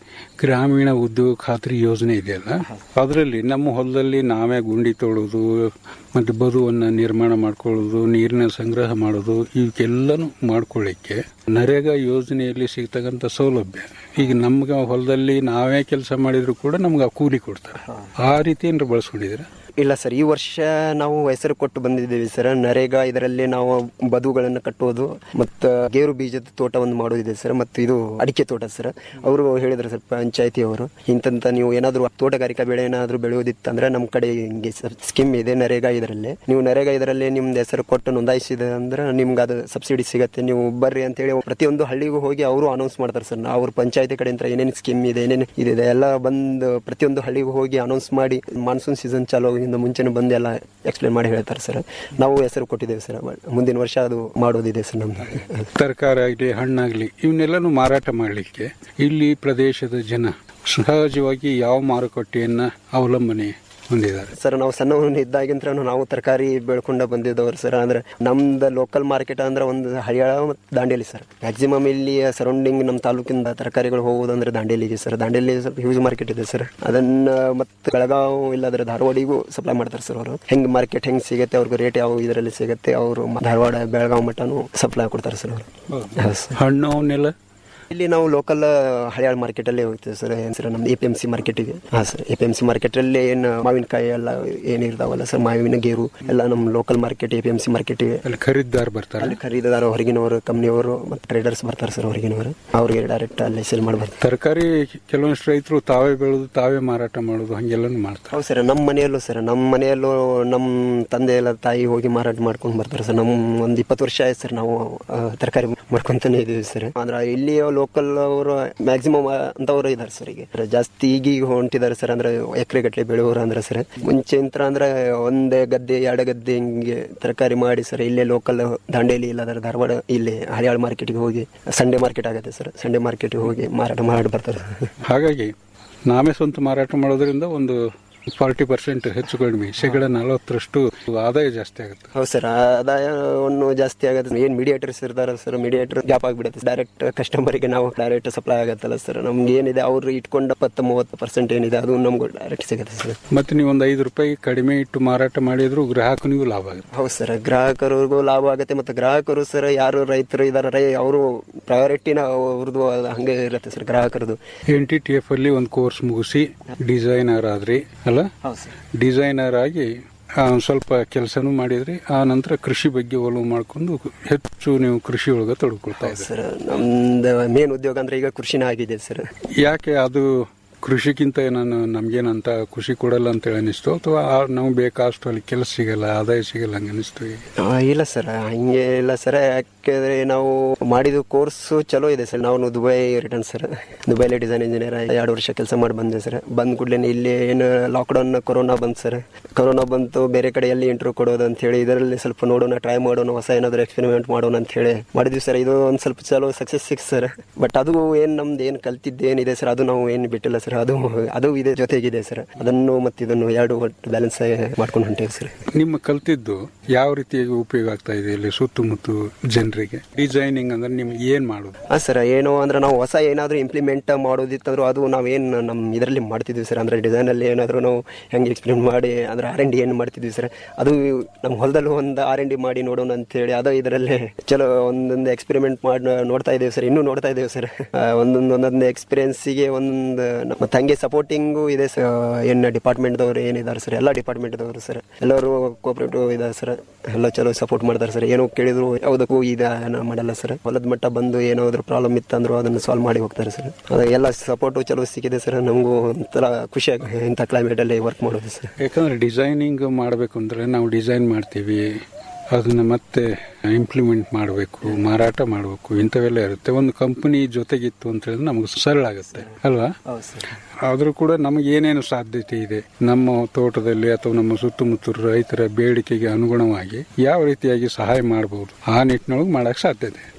ಗ್ರಾಮೀಣ ಉದ್ಯೋಗ ಖಾತ್ರಿ ಯೋಜನೆ ಇದೆಯಲ್ಲ ಅದರಲ್ಲಿ ನಮ್ಮ ಹೊಲದಲ್ಲಿ ನಾವೇ ಗುಂಡಿ ತೋಡೋದು ಮತ್ತು ಬದುವನ್ನು ನಿರ್ಮಾಣ ಮಾಡ್ಕೊಳ್ಳೋದು ನೀರಿನ ಸಂಗ್ರಹ ಮಾಡೋದು ಇವಕ್ಕೆಲ್ಲನೂ ಮಾಡ್ಕೊಳ್ಳಿಕ್ಕೆ ನರೇಗಾ ಯೋಜನೆಯಲ್ಲಿ ಸಿಗ್ತಕ್ಕಂಥ ಸೌಲಭ್ಯ ಈಗ ನಮ್ಗೆ ಹೊಲದಲ್ಲಿ ನಾವೇ ಕೆಲಸ ಮಾಡಿದ್ರು ಕೂಡ ನಮ್ಗೆ ಆ ಕೂಲಿ ಕೊಡ್ತಾರೆ ಆ ರೀತಿ ಏನಾರು ಬಳಸ್ಕೊಂಡಿದ್ದೀರಾ ಇಲ್ಲ ಸರ್ ಈ ವರ್ಷ ನಾವು ಹೆಸರು ಕೊಟ್ಟು ಬಂದಿದ್ದೇವೆ ಸರ್ ನರೇಗಾ ಇದರಲ್ಲಿ ನಾವು ಬದುಗಳನ್ನು ಕಟ್ಟುವುದು ಮತ್ತು ಗೇರು ಬೀಜದ ತೋಟ ಒಂದು ಮಾಡೋದಿದೆ ಸರ್ ಮತ್ತು ಇದು ಅಡಿಕೆ ತೋಟ ಸರ್ ಅವರು ಹೇಳಿದ್ರು ಸರ್ ಪಂಚಾಯತಿ ಅವರು ಇಂತಂತ ನೀವು ಏನಾದರೂ ತೋಟಗಾರಿಕಾ ಬೆಳೆ ಏನಾದರೂ ಬೆಳೆಯೋದಿತ್ತಂದ್ರೆ ನಮ್ಮ ಕಡೆ ಹಿಂಗೆ ಸರ್ ಸ್ಕೀಮ್ ಇದೆ ನರೇಗಾ ಇದರಲ್ಲಿ ನೀವು ನರೇಗಾ ಇದರಲ್ಲಿ ನಿಮ್ದು ಹೆಸರು ಕೊಟ್ಟು ನೋಂದಾಯಿಸಿದೆ ಅಂದ್ರೆ ನಿಮ್ಗೆ ಅದು ಸಬ್ಸಿಡಿ ಸಿಗುತ್ತೆ ನೀವು ಬರ್ರಿ ಅಂತೇಳಿ ಪ್ರತಿಯೊಂದು ಹಳ್ಳಿಗೂ ಹೋಗಿ ಅವರು ಅನೌನ್ಸ್ ಮಾಡ್ತಾರೆ ಸರ್ ಅವ್ರ ಪಂಚಾಯತಿ ಕಡೆಯಿಂದ ಏನೇನು ಸ್ಕೀಮ್ ಇದೆ ಏನೇನು ಇದೆ ಎಲ್ಲ ಬಂದು ಪ್ರತಿಯೊಂದು ಹಳ್ಳಿಗೂ ಹೋಗಿ ಅನೌನ್ಸ್ ಮಾಡಿ ಮಾನ್ಸೂನ್ ಸೀಸನ್ ಚಾಲು ಆಗೋದ್ರಿಂದ ಮುಂಚೆನೇ ಬಂದು ಎಲ್ಲ ಎಕ್ಸ್ಪ್ಲೇನ್ ಮಾಡಿ ಹೇಳ್ತಾರೆ ಸರ್ ನಾವು ಹೆಸರು ಕೊಟ್ಟಿದ್ದೇವೆ ಸರ್ ಮುಂದಿನ ವರ್ಷ ಅದು ಮಾಡೋದಿದೆ ಸರ್ ನಮ್ದು ತರಕಾರಿ ಆಗಲಿ ಹಣ್ಣಾಗ್ಲಿ ಇವನ್ನೆಲ್ಲನೂ ಮಾರಾಟ ಮಾಡಲಿಕ್ಕೆ ಇಲ್ಲಿ ಪ್ರದೇಶದ ಜನ ಸಹಜವಾಗಿ ಯಾವ ಮಾರುಕಟ್ಟೆಯನ್ನ ಅವಲಂಬನೆ ಹೊಂದಿದ್ದಾರೆ ಸರ್ ನಾವು ಸಣ್ಣವನ್ನ ಇದ್ದಾಗಿಂತ್ರ ನಾವು ತರಕಾರಿ ಬೆಳ್ಕೊಂಡ ಬಂದಿದ್ದವ್ರು ಸರ್ ಅಂದ್ರೆ ನಮ್ದು ಲೋಕಲ್ ಮಾರ್ಕೆಟ್ ಅಂದ್ರೆ ಒಂದು ಹಳಿಯಾಳ ಮತ್ತು ದಾಂಡೇಲಿ ಸರ್ ಮ್ಯಾಕ್ಸಿಮಮ್ ಇಲ್ಲಿ ಸರೌಂಡಿಂಗ್ ನಮ್ಮ ತಾಲೂಕಿಂದ ತರಕಾರಿಗಳು ಹೋಗೋದಂದ್ರೆ ದಾಂಡೇಲಿಗೆ ಸರ್ ದಾಂಡೇಲಿ ಸ್ವಲ್ಪ ಹ್ಯೂಜ್ ಮಾರ್ಕೆಟ್ ಇದೆ ಸರ್ ಅದನ್ನ ಮತ್ತೆ ಬೆಳಗಾವ್ ಇಲ್ಲಾಂದ್ರೆ ಧಾರವಾಡಿಗೂ ಸಪ್ಲೈ ಮಾಡ್ತಾರೆ ಸರ್ ಅವರು ಹೆಂಗ್ ಮಾರ್ಕೆಟ್ ಹೆಂಗ್ ಸಿಗುತ್ತೆ ಅವ್ರಿಗೆ ರೇಟ್ ಯಾವ ಇದರಲ್ಲಿ ಸಿಗುತ್ತೆ ಅವರು ಧಾರವಾಡ ಬೆಳಗಾವ್ ಮಟ್ಟನು ಸಪ್ಲೈ ಕೊಡ್ತಾರೆ ಸರ್ ಅವರು ಹಣ್ಣು ಅವನ್ನೆಲ್ಲ ಇಲ್ಲಿ ನಾವು ಲೋಕಲ್ ಹಳಿಯಾಳ ಮಾರ್ಕೆಟ್ ಅಲ್ಲೇ ಹೋಗ್ತೀವಿ ಸರ್ ಏನ್ ಸರ್ ನಮ್ದು ಎ ಪಿ ಎಂ ಸಿ ಮಾರ್ಕೆಟಿಗೆ ಹಾ sir A P M C market ಅಲ್ಲಿ ಏನು ಮಾವಿನಕಾಯಿ ಎಲ್ಲ ಏನಿರ್ತಾವಲ್ಲ ಸರ್ ಮಾವಿನ ಗೇರು ಎಲ್ಲ ನಮ್ಮ local market A P M C ಮಾರ್ಕೆಟಿಗೆ ಅಲ್ಲಿ ಖರೀದಿದಾರ ಬರ್ತಾರೆ ಅಲ್ಲಿ ಖರೀದಿದಾರ ಹೊರಗಿನವರು ಕಂಪ್ನಿಯವರು ಮತ್ತು ಟ್ರೇಡರ್ಸ್ ಬರ್ತಾರೆ ಸರ್ ಹೊರಗಿನವರು ಅವ್ರಿಗೆ ಡೈರೆಕ್ಟ್ ಅಲ್ಲಿ ಸೇಲ್ ಮಾಡಿ ಬರ್ತಾರೆ ತರಕಾರಿ ಕೆಲವೊಂಷ್ಟು ರೈತರು ತಾವೇ ಬೆಳೆದು ತಾವೇ ಮಾರಾಟ ಮಾಡೋದು ಹಂಗೆಲ್ಲನೂ ಮಾಡ್ತಾರೆ ಹೌದು ಸರ್ ನಮ್ಮ ಮನೆಯಲ್ಲೂ ಸರ್ ನಮ್ಮ ಮನೆಯಲ್ಲೂ ನಮ್ಮ ತಂದೆ ಎಲ್ಲ ತಾಯಿ ಹೋಗಿ ಮಾರಾಟ ಮಾಡ್ಕೊಂಡು ಬರ್ತಾರೆ ಸರ್ ನಮ್ಮ ಒಂದು ಇಪ್ಪತ್ತು ವರ್ಷ ಆಯ್ತು ಸರ್ ನಾವು ಆ, ತರಕಾರಿ ಮಾಡ್ಕೊಂತಾನೆ ಇದೀವಿ ಸರ್ ಅಂದ್ರೆ ಇಲ್ಲಿ ಲೋಕಲ್ ಅವರು ಮ್ಯಾಕ್ಸಿಮಮ್ ಅಂತವ್ರು ಇದಾರೆ ಸರ್ ಈಗ ಅಂದ್ರೆ ಜಾಸ್ತಿ ಈಗೀಗ ಹೊಂಟಿದ್ದಾರೆ ಸರ್ ಅಂದ್ರೆ ಎಕರೆ ಗಟ್ಟಲೆ ಬೆಳೆಯೋರು ಅಂದ್ರೆ ಸರ್ ಮುಂಚೆ ಅಂತ ಅಂದ್ರೆ ಒಂದೇ ಗದ್ದೆ ಎರಡು ಗದ್ದೆ ಹಿಂಗೆ ತರಕಾರಿ ಮಾಡಿ ಸರ್ ಇಲ್ಲೇ ಲೋಕಲ್ ದಾಂಡೇಲಿ ಇಲ್ಲಾಂದ್ರೆ ಧಾರವಾಡ ಇಲ್ಲಿ ಹಳಿಯಾಳ ಮಾರ್ಕೆಟ್ಗೆ ಹೋಗಿ ಸಂಡೇ ಮಾರ್ಕೆಟ್ ಆಗುತ್ತೆ ಸರ್ ಸಂಡೇ ಮಾರ್ಕೆಟ್ಗೆ ಹೋಗಿ ಮಾರಾಟ ಮಾಡಿ ಬರ್ತಾರೆ ಹಾಗಾಗಿ ನಾವೇ ಸ್ವಂತ ಮಾರಾಟ ಮಾಡೋದ್ರಿಂದ ಒಂದು ಫಾರ್ಟಿ ಪರ್ಸೆಂಟ್ ಹೆಚ್ಚು ಕಡಿಮೆ ಶೇಕಡ ನಲವತ್ತರಷ್ಟು ಆದಾಯ ಜಾಸ್ತಿ ಆಗುತ್ತೆ ಹೌದು ಸರ್ ಆದಾಯವನ್ನು ಜಾಸ್ತಿ ಆಗುತ್ತೆ ಏನ್ ಮೀಡಿಯೇಟರ್ಸ್ ಇರ್ತಾರ ಸರ್ ಮೀಡಿಯೇಟರ್ ಗ್ಯಾಪ್ ಆಗಿಬಿಡುತ್ತೆ ಡೈರೆಕ್ಟ್ ಕಸ್ಟಮರ್ಗೆ ನಾವು ಡೈರೆಕ್ಟ್ ಸಪ್ಲೈ ಆಗತ್ತಲ್ಲ ಸರ್ ನಮ್ಗೆ ಏನಿದೆ ಅವ್ರು ಇಟ್ಕೊಂಡ ಇಪ್ಪತ್ತು ಮೂವತ್ತು ಪರ್ಸೆಂಟ್ ಏನಿದೆ ಅದು ನಮ್ಗೆ ಡೈರೆಕ್ಟ್ ಸಿಗುತ್ತೆ ಸರ್ ಮತ್ತೆ ನೀವು ಒಂದು ಐದು ರೂಪಾಯಿ ಕಡಿಮೆ ಇಟ್ಟು ಮಾರಾಟ ಮಾಡಿದ್ರು ಗ್ರಾಹಕನಿಗೂ ಲಾಭ ಆಗುತ್ತೆ ಹೌದು ಸರ್ ಗ್ರಾಹಕರಿಗೂ ಲಾಭ ಆಗುತ್ತೆ ಮತ್ತೆ ಗ್ರಾಹಕರು ಸರ್ ಯಾರು ರೈತರು ಇದಾರೆ ರೈ ಅವರು ಪ್ರಯಾರಿಟಿನ ಅವ್ರದ್ದು ಹಂಗೆ ಇರುತ್ತೆ ಸರ್ ಗ್ರಾಹಕರದು ಎನ್ ಟಿ ಟಿ ಎಫ್ ಅಲ್ಲಿ ಒಂದು ಕೋರ್ಸ್ ಮುಗಿಸಿ ಡಿಸೈನರ್ ಆದ್ರಿ ಅಲ್ಲ ಹೌದು ಸರ್ ಡಿಸೈನರ್ ಆಗಿ ಆ, ಒಂದ್ ಸ್ವಲ್ಪ ಕೆಲಸನೂ ಮಾಡಿದ್ರಿ ಆ ನಂತರ ಕೃಷಿ ಬಗ್ಗೆ ಒಲವು ಮಾಡ್ಕೊಂಡು ಹೆಚ್ಚು ನೀವು ಕೃಷಿ ಒಳಗೆ ತೊಡ್ಕೊಳ್ತಾ ಇದ್ದೀರಿ ಸರ್ ನಮ್ದು ಮೇನ್ ಉದ್ಯೋಗ ಅಂದ್ರೆ ಈಗ ಕೃಷಿನೇ ಆಗಿದೆ ಸರ್ ಯಾಕೆ ಅದು ಕೃಷಿಗಿಂತ ನಾನು ನಮ್ಗೇನಂತ ಖುಷಿ ಕೊಡಲ್ಲ ಅಂತೇಳಿ ಅನಿಸ್ತು ಅಥವಾ ನಾವು ಬೇಕಾಷ್ಟು ಅಲ್ಲಿ ಕೆಲಸ ಸಿಗಲ್ಲ ಆದಾಯ ಸಿಗಲ್ಲ ಹಂಗೆ ಅನಿಸ್ತು ಈಗ ಆ, ಇಲ್ಲ ಸರ್ ಹಂಗೆ ಇಲ್ಲ ಸರ್ ಯಾಕೆಂದ್ರೆ ನಾವು ಮಾಡಿದ ಕೋರ್ಸ್ ಚಲೋ ಇದೆ ಸರ್ ನಾವು ದುಬೈ ರಿಟರ್ನ್ ಸರ್ ದುಬೈಲಿ ಡಿಸೈನ್ ಇಂಜಿನಿಯರ್ ಎರಡು ವರ್ಷ ಕೆಲಸ ಮಾಡಿ ಬಂದೆ ಸರ್ ಬಂದ ಕೂಡಲೇ ಇಲ್ಲಿ ಏನು ಲಾಕ್ಡೌನ್ ಕೊರೋನಾ ಬಂತು ಸರ್ ಕೊರೋನಾ ಬಂತು ಬೇರೆ ಕಡೆ ಎಲ್ಲಿ ಇಂಟರ್ವ್ಯೂ ಕೊಡೋದು ಅಂತ ಹೇಳಿ ಇದರಲ್ಲಿ ಸ್ವಲ್ಪ ನೋಡೋಣ ಟ್ರೈ ಮಾಡೋಣ ಹೊಸ ಏನಾದ್ರು ಎಕ್ಸ್ಪೆರಿಮೆಂಟ್ ಮಾಡೋಣ ಅಂತ ಹೇಳಿ ಮಾಡಿದ್ವಿ ಸರ್ ಇದು ಒಂದು ಸ್ವಲ್ಪ ಚಲೋ ಸಕ್ಸಸ್ ಸಿಕ್ಸ್ ಸರ್ ಬಟ್ ಅದು ಏನು ನಮ್ದು ಏನು ಕಲ್ತಿದ್ದು ಏನಿದೆ ಸರ್ ಅದು ನಾವು ಏನು ಬಿಟ್ಟಿಲ್ಲ ಸರ್ ಅದು ಅದು ಇದೆ ಜೊತೆಗಿದೆ ಸರ್ ಅದನ್ನು ಮತ್ತು ಇದನ್ನು ಎರಡು ಒಟ್ಟು ಬ್ಯಾಲೆನ್ಸ್ ಮಾಡ್ಕೊಂಡು ಹೊಂಟೇವಿ ಸರ್ ನಿಮ್ಮ ಕಲ್ತಿದ್ದು ಯಾವ ರೀತಿಯಾಗಿ ಉಪಯೋಗ ಆಗ್ತಾ ಇದೆ ಇಲ್ಲಿ ಸುತ್ತಮುತ್ತ ಜನರಿಗೆ ಡಿಸೈನಿಂಗ್ ಅಂದ್ರೆ ನಿಮ್ಗೆ ಏನ್ ಮಾಡೋದು ಹಾ ಸರ್ ಏನು ಅಂದ್ರೆ ನಾವು ಹೊಸ ಏನಾದರೂ ಇಂಪ್ಲಿಮೆಂಟ್ ಮಾಡೋದಿತ್ತಂದ್ರೂ ಅದು ನಾವೇನು ನಮ್ಮ ಇದರಲ್ಲಿ ಮಾಡ್ತಿದ್ವಿ ಸರ್ ಅಂದ್ರೆ ಡಿಸೈನ್ ಅಲ್ಲಿ ಏನಾದರೂ ನಾವು ಹೆಂಗೆ ಎಕ್ಸ್ಪ್ಲೇನ್ ಮಾಡಿ ಅಂದ್ರೆ ಆರ್ ಎನ್ ಡಿ ಏನು ಮಾಡ್ತಿದ್ವಿ ಸರ್ ಅದು ನಮ್ಮ ಹೊಲದಲ್ಲಿ ಒಂದು ಆರ್ ಎನ್ ಡಿ ಮಾಡಿ ನೋಡೋಣ ಅಂತ ಹೇಳಿ ಅದು ಇದರಲ್ಲಿ ಚಲೋ ಒಂದೊಂದು ಎಕ್ಸ್ಪೆರಿಮೆಂಟ್ ಮಾಡಿ ನೋಡ್ತಾ ಇದ್ದೇವೆ ಸರ್ ಇನ್ನೂ ನೋಡ್ತಾ ಇದ್ದೇವೆ ಸರ್ ಒಂದೊಂದು ಒಂದೊಂದು ಎಕ್ಸ್ಪೀರಿಯನ್ಸಿಗೆ ಒಂದು ಮತ್ತೆ ಹಂಗೆ ಸಪೋರ್ಟಿಂಗು ಇದೆ ಸರ್ ಏನು ಡಿಪಾರ್ಟ್ಮೆಂಟ್ದವ್ರು ಏನಿದ್ದಾರೆ ಸರ್ ಎಲ್ಲ ಡಿಪಾರ್ಟ್ಮೆಂಟ್ದವರು ಸರ್ ಎಲ್ಲರೂ ಕೋಪರೇಟಿವ್ ಇದ್ದಾರೆ ಸರ್ ಎಲ್ಲ ಚಲೋ ಸಪೋರ್ಟ್ ಮಾಡ್ತಾರೆ ಸರ್ ಏನೋ ಕೇಳಿದ್ರು ಯಾವುದಕ್ಕೂ ಇದು ಮಾಡಲ್ಲ ಸರ್ ಹೊಲದ ಮಟ್ಟ ಬಂದು ಏನಾದ್ರು ಪ್ರಾಬ್ಲಮ್ ಇತ್ತಂದ್ರು ಅದನ್ನು ಸಾಲ್ವ್ ಮಾಡಿ ಹೋಗ್ತಾರೆ ಸರ್ ಅದು ಎಲ್ಲ ಸಪೋರ್ಟು ಚಲೋ ಸಿಕ್ಕಿದೆ ಸರ್ ನಮಗೂ ಒಂಥರ ಖುಷಿ ಆಗ ಇಂಥ ಕ್ಲೈಮೇಟಲ್ಲಿ ವರ್ಕ್ ಮಾಡೋದು ಸರ್ ಯಾಕಂದ್ರೆ ಡಿಸೈನಿಂಗ್ ಮಾಡಬೇಕು ಅಂದ್ರೆ ನಾವು ಡಿಸೈನ್ ಮಾಡ್ತೀವಿ ಅದನ್ನ ಮತ್ತೆ ಇಂಪ್ಲಿಮೆಂಟ್ ಮಾಡಬೇಕು ಮಾರಾಟ ಮಾಡಬೇಕು ಇಂಥವೆಲ್ಲ ಇರುತ್ತೆ ಒಂದು ಕಂಪನಿ ಜೊತೆಗಿತ್ತು ಅಂತ ಹೇಳಿದ್ರೆ ನಮಗೆ ಸರಳ ಆಗುತ್ತೆ ಅಲ್ವಾ ಹೌದು ಸರ್ ಆದರೂ ಕೂಡ ನಮಗೆ ಏನೇನು ಸಾಧ್ಯತೆ ಇದೆ ನಮ್ಮ ತೋಟದಲ್ಲಿ ಅಥವಾ ನಮ್ಮ ಸುತ್ತಮುತ್ತ ರೈತರ ಬೇಡಿಕೆಗೆ ಅನುಗುಣವಾಗಿ ಯಾವ ರೀತಿಯಾಗಿ ಸಹಾಯ ಮಾಡಬಹುದು ಆ ನಿಟ್ಟಿನೊಳಗೆ ಮಾಡಕ್ ಸಾಧ್ಯತೆ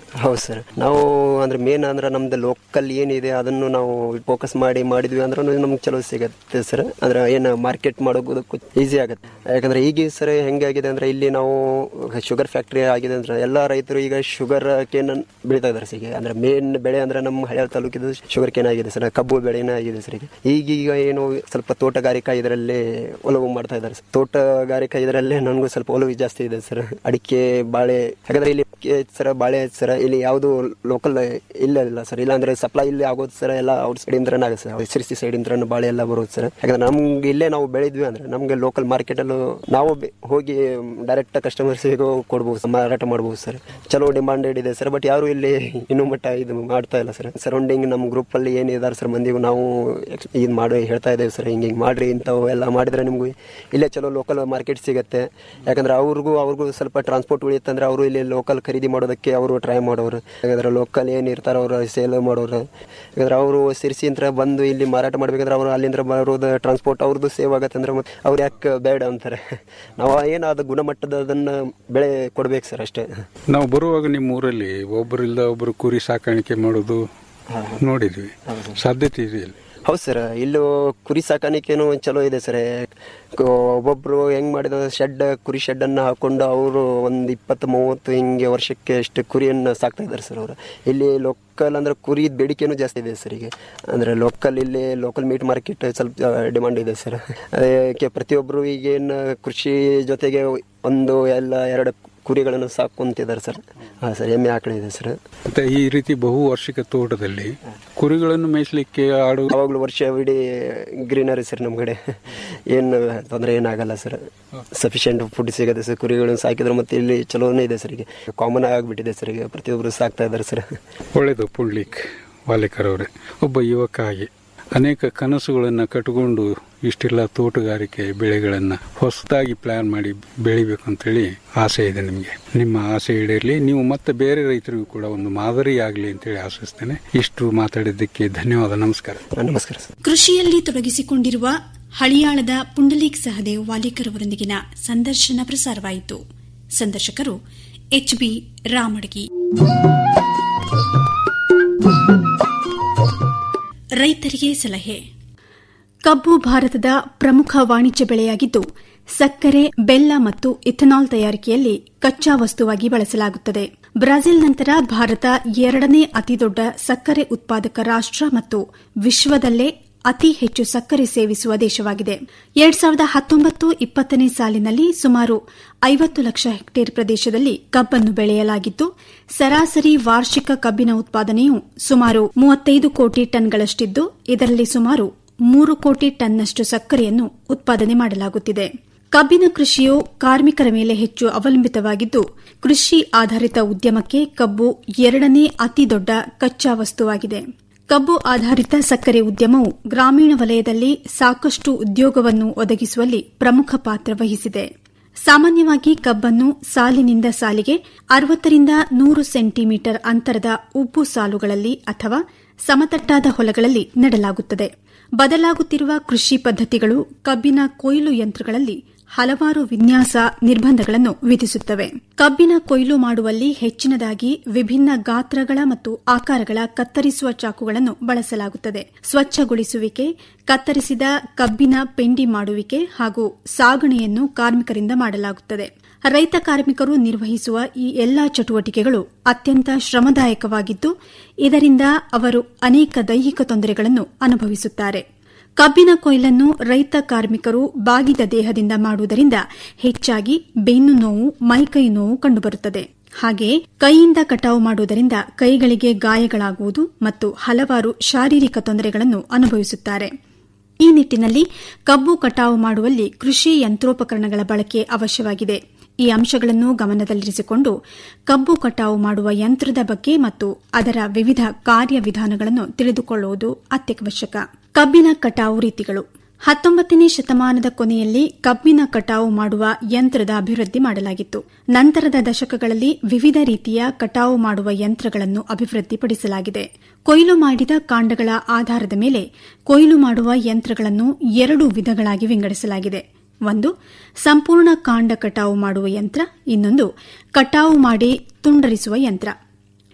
ಹೌದು ಸರ್ ನಾವು ಅಂದ್ರೆ ಮೇನ್ ಅಂದ್ರೆ ನಮ್ದು ಲೋಕಲ್ ಏನಿದೆ ಅದನ್ನು ನಾವು ಫೋಕಸ್ ಮಾಡಿ ಮಾಡಿದ್ವಿ ಅಂದ್ರೆ ನಮ್ಗೆ ಚಲೋ ಸಿಗತ್ತೆ ಸರ್ ಅಂದ್ರೆ ಏನು ಮಾರ್ಕೆಟ್ ಮಾಡೋದಕ್ಕೂ ಈಸಿ ಆಗುತ್ತೆ ಯಾಕಂದ್ರೆ ಈಗ ಸರ್ ಹೆಂಗಾಗಿದೆ ಅಂದ್ರೆ ಇಲ್ಲಿ ನಾವು ಶುಗರ್ ಫ್ಯಾಕ್ಟ್ರಿ ಆಗಿದೆ ಅಂದ್ರೆ ಎಲ್ಲಾ ರೈತರು ಈಗ ಶುಗರ್ ಕೇನ್ ಬೆಳೀತಾ ಇದಾರೆ ಸರ್ ಈಗ ಅಂದ್ರೆ ಮೇನ್ ಬೆಳೆ ಅಂದ್ರೆ ನಮ್ಮ ಹಳೆ ತಾಲೂಕಿದು ಶುಗರ್ ಕೇನ್ ಆಗಿದೆ ಸರ್ ಕಬ್ಬು ಬೆಳೆನೇ ಆಗಿದೆ ಸರ್ ಈಗ ಈಗೀಗ ಏನು ಸ್ವಲ್ಪ ತೋಟಗಾರಿಕಾ ಇದರಲ್ಲಿ ಒಲವು ಮಾಡ್ತಾ ಇದ್ದಾರೆ ಸರ್ ತೋಟಗಾರಿಕಾ ಇದರಲ್ಲೇ ನನಗೂ ಸ್ವಲ್ಪ ಒಲವು ಜಾಸ್ತಿ ಇದೆ ಸರ್ ಅಡಿಕೆ ಬಾಳೆ ಯಾಕಂದ್ರೆ ಇಲ್ಲಿ ಸರ್ ಬಾಳೆ ಸರ್ ಇಲ್ಲಿ ಯಾವುದು ಲೋಕಲ್ ಇಲ್ಲ ಇಲ್ಲ ಸರ್ ಇಲ್ಲ ಅಂದ್ರೆ ಸಪ್ಲೈ ಇಲ್ಲಿ ಆಗೋದು ಸರ್ ಎಲ್ಲ ಔಟ್ ಸೈಡ್ ಇಂದ್ರನೇ ಆಗುತ್ತೆ ಸರ್ ಸಿರ್ಸಿ ಸೈಡ್ ಇಂದ್ರ ಬಾಳೆ ಎಲ್ಲ ಬರೋದು ಸರ್ ಯಾಕಂದ್ರೆ ನಮ್ಗೆ ಇಲ್ಲೇ ನಾವು ಬೆಳೆದ್ವಿ ಅಂದ್ರೆ ನಮ್ಗೆ ಲೋಕಲ್ ಮಾರ್ಕೆಟ್ ಅಲ್ಲೂ ನಾವು ಬೆ- ಹೋಗಿ ಡೈರೆಕ್ಟ್ ಕಸ್ಟಮರ್ಸ್ ಕೊಡ್ಬೋದು ಮಾರಾಟ ಮಾಡ್ಬೋದು ಸರ್ ಚಲೋ ಡಿಮಾಂಡೆಡ್ ಇದೆ ಸರ್ ಬಟ್ ಯಾರು ಇಲ್ಲಿ ಇನ್ನೂ ಮಟ್ಟ ಇದು ಮಾಡ್ತಾ ಇಲ್ಲ ಸರ್ ಸರೌಂಡಿಂಗ್ ನಮ್ಮ ಗ್ರೂಪ್ ಅಲ್ಲಿ ಏನಿದ್ದಾರೆ ಸರ್ ಮಂದಿಗೂ ನಾವು ಇದು ಮಾಡಿ ಹೇಳ್ತಾ ಇದ್ದೇವೆ ಸರ್ ಹಿಂಗೆ ಹಿಂಗೆ ಮಾಡ್ರಿ ಇಂಥವು ಎಲ್ಲ ಮಾಡಿದ್ರೆ ನಿಮ್ಗೂ ಇಲ್ಲೇ ಚಲೋ ಲೋಕಲ್ ಮಾರ್ಕೆಟ್ ಸಿಗುತ್ತೆ ಯಾಕಂದ್ರೆ ಅವ್ರಿಗೂ ಅವ್ರಿಗೂ ಸ್ವಲ್ಪ ಟ್ರಾನ್ಸ್ಪೋರ್ಟ್ ಉಳಿಯುತ್ತಂದ್ರೆ ಅವರು ಇಲ್ಲಿ ಲೋಕಲ್ ಖರೀದಿ ಮಾಡೋದಕ್ಕೆ ಅವರು ಟ್ರೈ ಮಾಡೋರು ಯಾಕಂದ್ರೆ ಲೋಕಲ್ ಏನು ಇರ್ತಾರ ಅವರು ಸೇಲ್ ಮಾಡೋರು ಯಾಕಂದ್ರೆ ಅವರು ಸಿರ್ಸಿ ಅಂತ ಬಂದು ಇಲ್ಲಿ ಮಾರಾಟ ಮಾಡ್ಬೇಕಂದ್ರೆ ಅವರು ಅಲ್ಲಿಂದ ಬರೋದು ಟ್ರಾನ್ಸ್ಪೋರ್ಟ್ ಅವ್ರದ್ದು ಸೇವ್ ಆಗತ್ತೆ ಅಂದ್ರೆ ಮತ್ತೆ ಅವ್ರು ಯಾಕೆ ಬೇಡ ಅಂತಾರೆ ನಾವು ಏನಾದ ಗುಣಮಟ್ಟದ ಅದನ್ನ ಬೆಳೆ ಕೊಡ್ಬೇಕು ಸರ್ ಅಷ್ಟೇ ನಾವು ಬರುವಾಗ ನಿಮ್ಮ ಊರಲ್ಲಿ ಒಬ್ಬರಿಲ್ದ ಒಬ್ರು ಕುರಿ ಸಾಕಾಣಿಕೆ ಮಾಡೋದು ನೋಡಿದ್ವಿ ಸಾಧ್ಯತೆ ಇದೆಯಲ್ಲ ಹೌದು ಸರ್ ಇಲ್ಲೂ ಕುರಿ ಸಾಕಾಣಿಕೆನೂ ಚಲೋ ಇದೆ ಸರ್ ಒಬ್ಬೊಬ್ರು ಹೆಂಗ್ ಮಾಡಿದ ಶೆಡ್ ಕುರಿ ಶೆಡ್ ಅನ್ನ ಹಾಕೊಂಡು ಅವರು ಒಂದ್ ಇಪ್ಪತ್ತು ಮೂವತ್ತು ಹಿಂಗೆ ವರ್ಷಕ್ಕೆ ಅಷ್ಟು ಕುರಿಯನ್ನ ಸಾಕ್ತಾ ಇದ್ದಾರೆ ಸರ್ ಅವರು ಇಲ್ಲಿ ಲೋಕಲ್ ಅಂದ್ರೆ ಕುರಿ ಬೇಡಿಕೆನೂ ಜಾಸ್ತಿ ಇದೆ ಸರ್ ಈಗ ಅಂದ್ರೆ ಲೋಕಲ್ ಇಲ್ಲಿ ಲೋಕಲ್ ಮೀಟ್ ಮಾರ್ಕೆಟ್ ಸ್ವಲ್ಪ ಡಿಮಾಂಡ್ ಇದೆ ಸರ್ ಅದಕ್ಕೆ ಪ್ರತಿಯೊಬ್ಬರು ಈಗೇನು ಕೃಷಿ ಜೊತೆಗೆ ಒಂದು ಎಲ್ಲ ಎರಡು ಕುರಿಗಳನ್ನು ಸಾಕೊಂತಿದ್ದಾರೆ ಸರ್ ಹಾಂ ಸರ್ ಎಮ್ಮೆ ಆಕಳ ಇದೆ ಸರ್ ಮತ್ತೆ ಈ ರೀತಿ ಬಹು ವಾರ್ಷಿಕ ತೋಟದಲ್ಲಿ ಕುರಿಗಳನ್ನು ಮೇಯಿಸ್ಲಿಕ್ಕೆ ಆಡು ಯಾವಾಗಲೂ ವರ್ಷ ಇಡೀ ಗ್ರೀನರಿ ಸರ್ ನಮ್ಮ ಕಡೆ ಏನು ತೊಂದರೆ ಏನಾಗಲ್ಲ ಸರ್ ಸಫಿಷಿಯೆಂಟ್ ಫುಡ್ ಸಿಗುತ್ತೆ ಸರ್ ಕುರಿಗಳನ್ನು ಸಾಕಿದ್ರೆ ಮತ್ತೆ ಇಲ್ಲಿ ಚಲೋನೇ ಇದೆ ಸರ್ ಈಗ ಕಾಮನ್ ಆಗಿಬಿಟ್ಟಿದೆ ಸರ್ ಈಗ ಪ್ರತಿಯೊಬ್ಬರು ಸಾಕ್ತಾ ಇದ್ದಾರೆ ಸರ್ ಒಳ್ಳೆಯದು ಪುಂಡ್ಲಿಕ್ ವಾಲೇಕರ್ ಅವರೇ ಒಬ್ಬ ಯುವಕ ಆಗಿ ಅನೇಕ ಕನಸುಗಳನ್ನು ಕಟ್ಟಿಕೊಂಡು ಇಷ್ಟೆಲ್ಲ ತೋಟಗಾರಿಕೆ ಬೆಳೆಗಳನ್ನು ಹೊಸದಾಗಿ ಪ್ಲಾನ್ ಮಾಡಿ ಬೆಳಿಬೇಕು ಅಂತೇಳಿ ಆಸೆ ಇದೆ ನಿಮಗೆ ನಿಮ್ಮ ಆಸೆ ಈಡೇರಲಿ ನೀವು ಮತ್ತೆ ಬೇರೆ ರೈತರಿಗೂ ಕೂಡ ಒಂದು ಮಾದರಿ ಆಗಲಿ ಅಂತೇಳಿ ಆಶಿಸ್ತೇನೆ ಇಷ್ಟು ಮಾತಾಡಿದ್ದಕ್ಕೆ ಧನ್ಯವಾದ ನಮಸ್ಕಾರ ನಮಸ್ಕಾರ ಕೃಷಿಯಲ್ಲಿ ತೊಡಗಿಸಿಕೊಂಡಿರುವ ಹಳಿಯಾಳದ ಪುಂಡಲೀಕ್ ಸಹದೇವ್ ವಾಲೇಕರ್ ಅವರೊಂದಿಗಿನ ಸಂದರ್ಶನ ಪ್ರಸಾರವಾಯಿತು ಸಂದರ್ಶಕರು ಎಚ್ಬಿ ರಾಮಡಗಿ ರೈತರಿಗೆ ಸಲಹೆ ಕಬ್ಬು ಭಾರತದ ಪ್ರಮುಖ ವಾಣಿಜ್ಯ ಬೆಳೆಯಾಗಿದ್ದು ಸಕ್ಕರೆ ಬೆಲ್ಲ ಮತ್ತು ಇಥನಾಲ್ ತಯಾರಿಕೆಯಲ್ಲಿ ಕಚ್ಚಾ ವಸ್ತುವಾಗಿ ಬಳಸಲಾಗುತ್ತದೆ ಬ್ರೆಜಿಲ್ ನಂತರ ಭಾರತ ಎರಡನೇ ಅತಿದೊಡ್ಡ ಸಕ್ಕರೆ ಉತ್ಪಾದಕ ರಾಷ್ಟ ಮತ್ತು ವಿಶ್ವದಲ್ಲೇ ಅತಿ ಹೆಚ್ಚು ಸಕ್ಕರೆ ಸೇವಿಸುವ ದೇಶವಾಗಿದೆ ಎರಡ್ ಸಾವಿರದ ಹತ್ತೊಂಬತ್ತು ಇಪ್ಪತ್ತನೇ ಸಾಲಿನಲ್ಲಿ ಸುಮಾರು ಐವತ್ತು ಲಕ್ಷ ಹೆಕ್ಟೇರ್ ಪ್ರದೇಶದಲ್ಲಿ ಕಬ್ಬನ್ನು ಬೆಳೆಯಲಾಗಿದ್ದು ಸರಾಸರಿ ವಾರ್ಷಿಕ ಕಬ್ಬಿನ ಉತ್ಪಾದನೆಯು ಸುಮಾರು ಮೂವತ್ತೈದು ಕೋಟಿ ಟನ್ಗಳಷ್ಟಿದ್ದು ಇದರಲ್ಲಿ ಸುಮಾರು ಮೂರು ಕೋಟಿ ಟನ್ನಷ್ಟು ಸಕ್ಕರೆಯನ್ನು ಉತ್ಪಾದನೆ ಮಾಡಲಾಗುತ್ತಿದೆ ಕಬ್ಬಿನ ಕೃಷಿಯು ಕಾರ್ಮಿಕರ ಮೇಲೆ ಹೆಚ್ಚು ಅವಲಂಬಿತವಾಗಿದ್ದು ಕೃಷಿ ಆಧಾರಿತ ಉದ್ಯಮಕ್ಕೆ ಕಬ್ಬು ಎರಡನೇ ಅತಿದೊಡ್ಡ ಕಚ್ಚಾ ವಸ್ತುವಾಗಿದೆ ಕಬ್ಬು ಆಧಾರಿತ ಸಕ್ಕರೆ ಉದ್ಯಮವು ಗ್ರಾಮೀಣ ವಲಯದಲ್ಲಿ ಸಾಕಷ್ಟು ಉದ್ಯೋಗವನ್ನು ಒದಗಿಸುವಲ್ಲಿ ಪ್ರಮುಖ ಪಾತ್ರ ವಹಿಸಿದೆ ಸಾಮಾನ್ಯವಾಗಿ ಕಬ್ಬನ್ನು ಸಾಲಿನಿಂದ ಸಾಲಿಗೆ ಅರವತ್ತರಿಂದ ನೂರು ಸೆಂಟಿಮೀಟರ್ ಅಂತರದ ಉಬ್ಬು ಸಾಲುಗಳಲ್ಲಿ ಅಥವಾ ಸಮತಟ್ಟಾದ ಹೊಲಗಳಲ್ಲಿ ನೆಡಲಾಗುತ್ತದೆ ಬದಲಾಗುತ್ತಿರುವ ಕೃಷಿ ಪದ್ಧತಿಗಳು ಕಬ್ಬಿನ ಕೊಯ್ಲು ಯಂತ್ರಗಳಲ್ಲಿ ಹಲವಾರು ವಿನ್ಯಾಸ ನಿರ್ಬಂಧಗಳನ್ನು ವಿಧಿಸುತ್ತವೆ ಕಬ್ಬಿನ ಕೊಯ್ಲು ಮಾಡುವಲ್ಲಿ ಹೆಚ್ಚಿನದಾಗಿ ವಿಭಿನ್ನ ಗಾತ್ರಗಳ ಮತ್ತು ಆಕಾರಗಳ ಕತ್ತರಿಸುವ ಚಾಕುಗಳನ್ನು ಬಳಸಲಾಗುತ್ತದೆ ಸ್ವಚ್ಛಗೊಳಿಸುವಿಕೆ ಕತ್ತರಿಸಿದ ಕಬ್ಬಿನ ಪೆಂಡಿ ಮಾಡುವಿಕೆ ಹಾಗೂ ಸಾಗಣೆಯನ್ನು ಕಾರ್ಮಿಕರಿಂದ ಮಾಡಲಾಗುತ್ತದೆ ರೈತ ಕಾರ್ಮಿಕರು ನಿರ್ವಹಿಸುವ ಈ ಎಲ್ಲಾ ಚಟುವಟಿಕೆಗಳು ಅತ್ಯಂತ ಶ್ರಮದಾಯಕವಾಗಿದ್ದು ಇದರಿಂದ ಅವರು ಅನೇಕ ದೈಹಿಕ ತೊಂದರೆಗಳನ್ನು ಅನುಭವಿಸುತ್ತಾರೆ ಕಬ್ಬಿನ ಕೊಯ್ಲನ್ನು ರೈತ ಕಾರ್ಮಿಕರು ಬಾಗಿದ ದೇಹದಿಂದ ಮಾಡುವುದರಿಂದ ಹೆಚ್ಚಾಗಿ ಬೆನ್ನು ನೋವು ಮೈಕೈ ನೋವು ಕಂಡುಬರುತ್ತದೆ ಹಾಗೆಯೇ ಕೈಯಿಂದ ಕಟಾವು ಮಾಡುವುದರಿಂದ ಕೈಗಳಿಗೆ ಗಾಯಗಳಾಗುವುದು ಮತ್ತು ಹಲವಾರು ಶಾರೀರಿಕ ತೊಂದರೆಗಳನ್ನು ಅನುಭವಿಸುತ್ತಾರೆ ಈ ನಿಟ್ಟಿನಲ್ಲಿ ಕಬ್ಬು ಕಟಾವು ಮಾಡುವಲ್ಲಿ ಕೃಷಿ ಯಂತ್ರೋಪಕರಣಗಳ ಬಳಕೆ ಅವಶ್ಯವಾಗಿದೆ ಈ ಅಂಶಗಳನ್ನು ಗಮನದಲ್ಲಿರಿಸಿಕೊಂಡು ಕಬ್ಬು ಕಟಾವು ಮಾಡುವ ಯಂತ್ರದ ಬಗ್ಗೆ ಮತ್ತು ಅದರ ವಿವಿಧ ಕಾರ್ಯವಿಧಾನಗಳನ್ನು ತಿಳಿದುಕೊಳ್ಳುವುದು ಅತ್ಯವಶ್ಯಕ ಕಬ್ಬಿನ ಕಟಾವು ರೀತಿಗಳು ಹತ್ತೊಂಬತ್ತನೇ ಶತಮಾನದ ಕೊನೆಯಲ್ಲಿ ಕಬ್ಬಿನ ಕಟಾವು ಮಾಡುವ ಯಂತ್ರದ ಅಭಿವೃದ್ಧಿ ಮಾಡಲಾಗಿತ್ತು ನಂತರದ ದಶಕಗಳಲ್ಲಿ ವಿವಿಧ ರೀತಿಯ ಕಟಾವು ಮಾಡುವ ಯಂತ್ರಗಳನ್ನು ಅಭಿವೃದ್ಧಿಪಡಿಸಲಾಗಿದೆ ಕೊಯ್ಲು ಮಾಡಿದ ಕಾಂಡಗಳ ಆಧಾರದ ಮೇಲೆ ಕೊಯ್ಲು ಮಾಡುವ ಯಂತ್ರಗಳನ್ನು ಎರಡು ವಿಧಗಳಾಗಿ ವಿಂಗಡಿಸಲಾಗಿದೆ ಒಂದು ಸಂಪೂರ್ಣ ಕಾಂಡ ಕಟಾವು ಮಾಡುವ ಯಂತ್ರ ಇನ್ನೊಂದು ಕಟಾವು ಮಾಡಿ ತುಂಡರಿಸುವ ಯಂತ್ರ